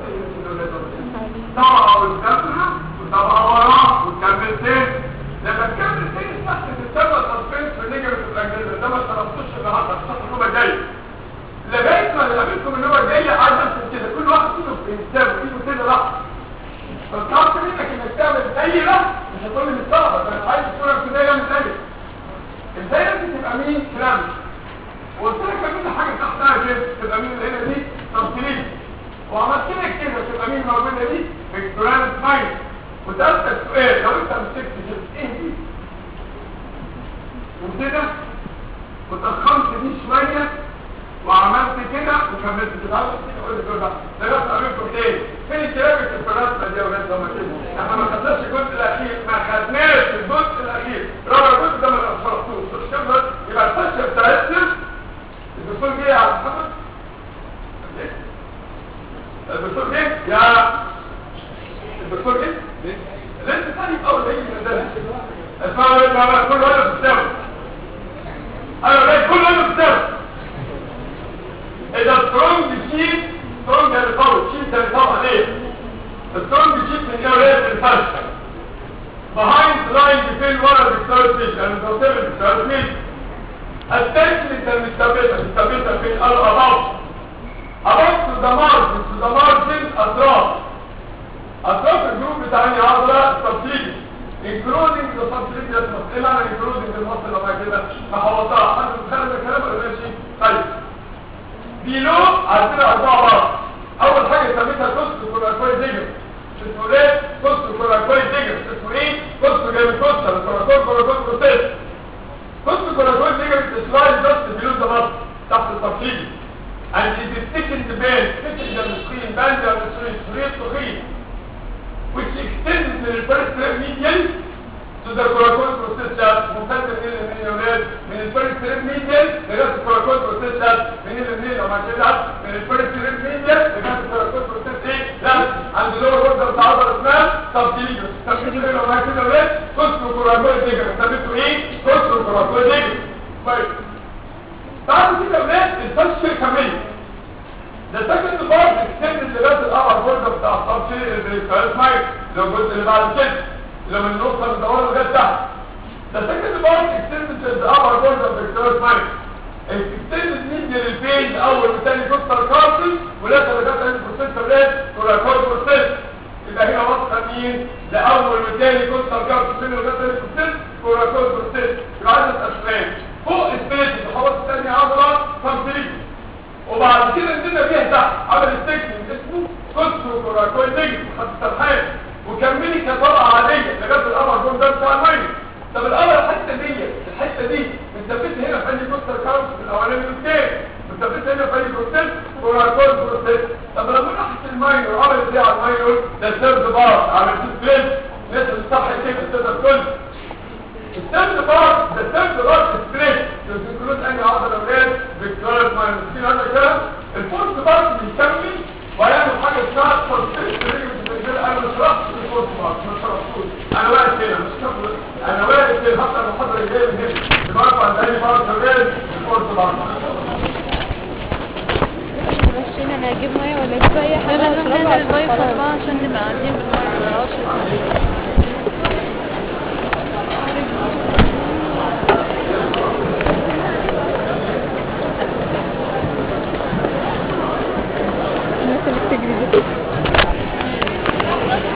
طبقه قدامها وطبقه وراها وتكمل تاني لما تكمل تاني تحت تتسمى تسبنس في نيجاتيف الاجنبي ده ما تربطش النهارده الشهر النوبه جاي لغايه ما قابلكم النوبه جايه عايز امسك كده كل واحد فيهم بينساب ايده كده لحظه فالطلب منك انك تعمل زي ده مش هتقول لي مستغرب ده انا عايز الصوره الابتدائيه من زي الدايره دي تبقى مين كلام وقلت لك كمان حاجه تحتها كده تبقى مين اللي هنا دي تمثيليه وعملت لك كده تبقى مين موجوده دي فيكتوريال سمايل وسألتك سؤال لو انت مسكت كده ايه دي وكده وتخمت دي شوية وعملت كده وكملت كده عاوز تقول لي كده ده بس قابلكم تاني فين الكلام في الفلاسفه دي يا ولاد لما كده احنا ما خدناش الجزء الاخير ما خدناش الجزء الاخير رابع جزء ده ما شرحتوش مش كده يبقى الفشه بتاعتنا الدكتور جه يا محمد الدكتور جه يا الدكتور جه لازم ثاني اول هيجي من ده اسمعوا يا جماعه كل واحد بتساوي ايوه ده كل واحد تكنيكال مثبته مثبته في الاباوت اباوت تو ذا مارجن تو ذا مارجن اطراف اطراف الجروب بتاع انهي عضله التبطيلي including the subclavian muscle ايه معنى including the muscle لما كده محوطها حد متخيل الكلام ولا ماشي طيب بيلو عندنا اربعه بعض اول حاجه سميتها كوست كوراكوي ديجر اسمه ايه كوست كوراكوي ديجر اسمه ايه كوست جاي من كوست كوراكوي كوراكوي بروسيس كوست كوراكوي ديجر سلايد جاست بيلو ذا ماسل تحت التفصيل and it is thickened the band thickened the screen band the screen straight to heel which extends من الفيرست medial to the coracoid process shaft ممتد من من الولاد من الفيرست medial لغايه الكوراكويد process shaft من الاثنين لو ما كده من الفيرست medial لغايه الكوراكويد process ايه لا عند اللور بوردر بتاع عضله اسمها سبتيليوس سبتيليوس لو ما كده ولاد كوسترو كوراكويد ديجر سميته ايه كوسترو كوراكويد ديجر طيب تعالوا كده ولاد الفش كامله ده سكند بارت اكستند لغايه الابر بوردر بتاع السبتيليوس اللي في مايك لو الجزء اللي بعد كده لو من النقطه اللي دورها لغايه تحت ده سكند بارت اكستند للابر بوردر في مايك اكستند مين للبيج اول وثاني كوستر كارتل ولا درجات البروسيسور ريت كوراكويد بروسيس يبقى هنا واضحه مين لاول وثاني كوستر كارتل فين لغايه البروسيس كوراكويد بروسيس يبقى عدد اسنان فوق السبيس الخواص الثانيه عضله سبتيليوس وبعد كده نزلنا فيها تحت عمل التكنيك اسمه كوسترو كوراكويد ديجر خد التلحان وكملي كطبقه عاديه لغايه القمر جون ده بتاع الميه طب القمر الحته دي الحته دي مثبتها هنا في اي كوستر كاونت في الاولاني والثاني مثبتها هنا في اي بروسيس كوراكويد بروسيس طب لما راحت الماينور عملت ايه على الماينور ده سيرد بار عملت سبليت نزل الصح كده تقدر كل السيرد بار ده سيرد بار سبليت ينكلود انهي عضله اولاد فيكتوريال ماينور في هذا الكلام الفورس بار بيكمل ويعمل حاجه اسمها ترانسفير انا مش رابط في الفورس بار مش رابط انا واقف هنا مش كفر انا واقف هنا حتى المحاضره الجايه من هنا برفع تاني بار شغال الفورس بار بس هنا انا هجيب ميه ولا اجيب اي حاجه لازم اشربها ننزل عشان المية في خلاص. أربعة عشان نبقى قاعدين بالمية ما نقعدش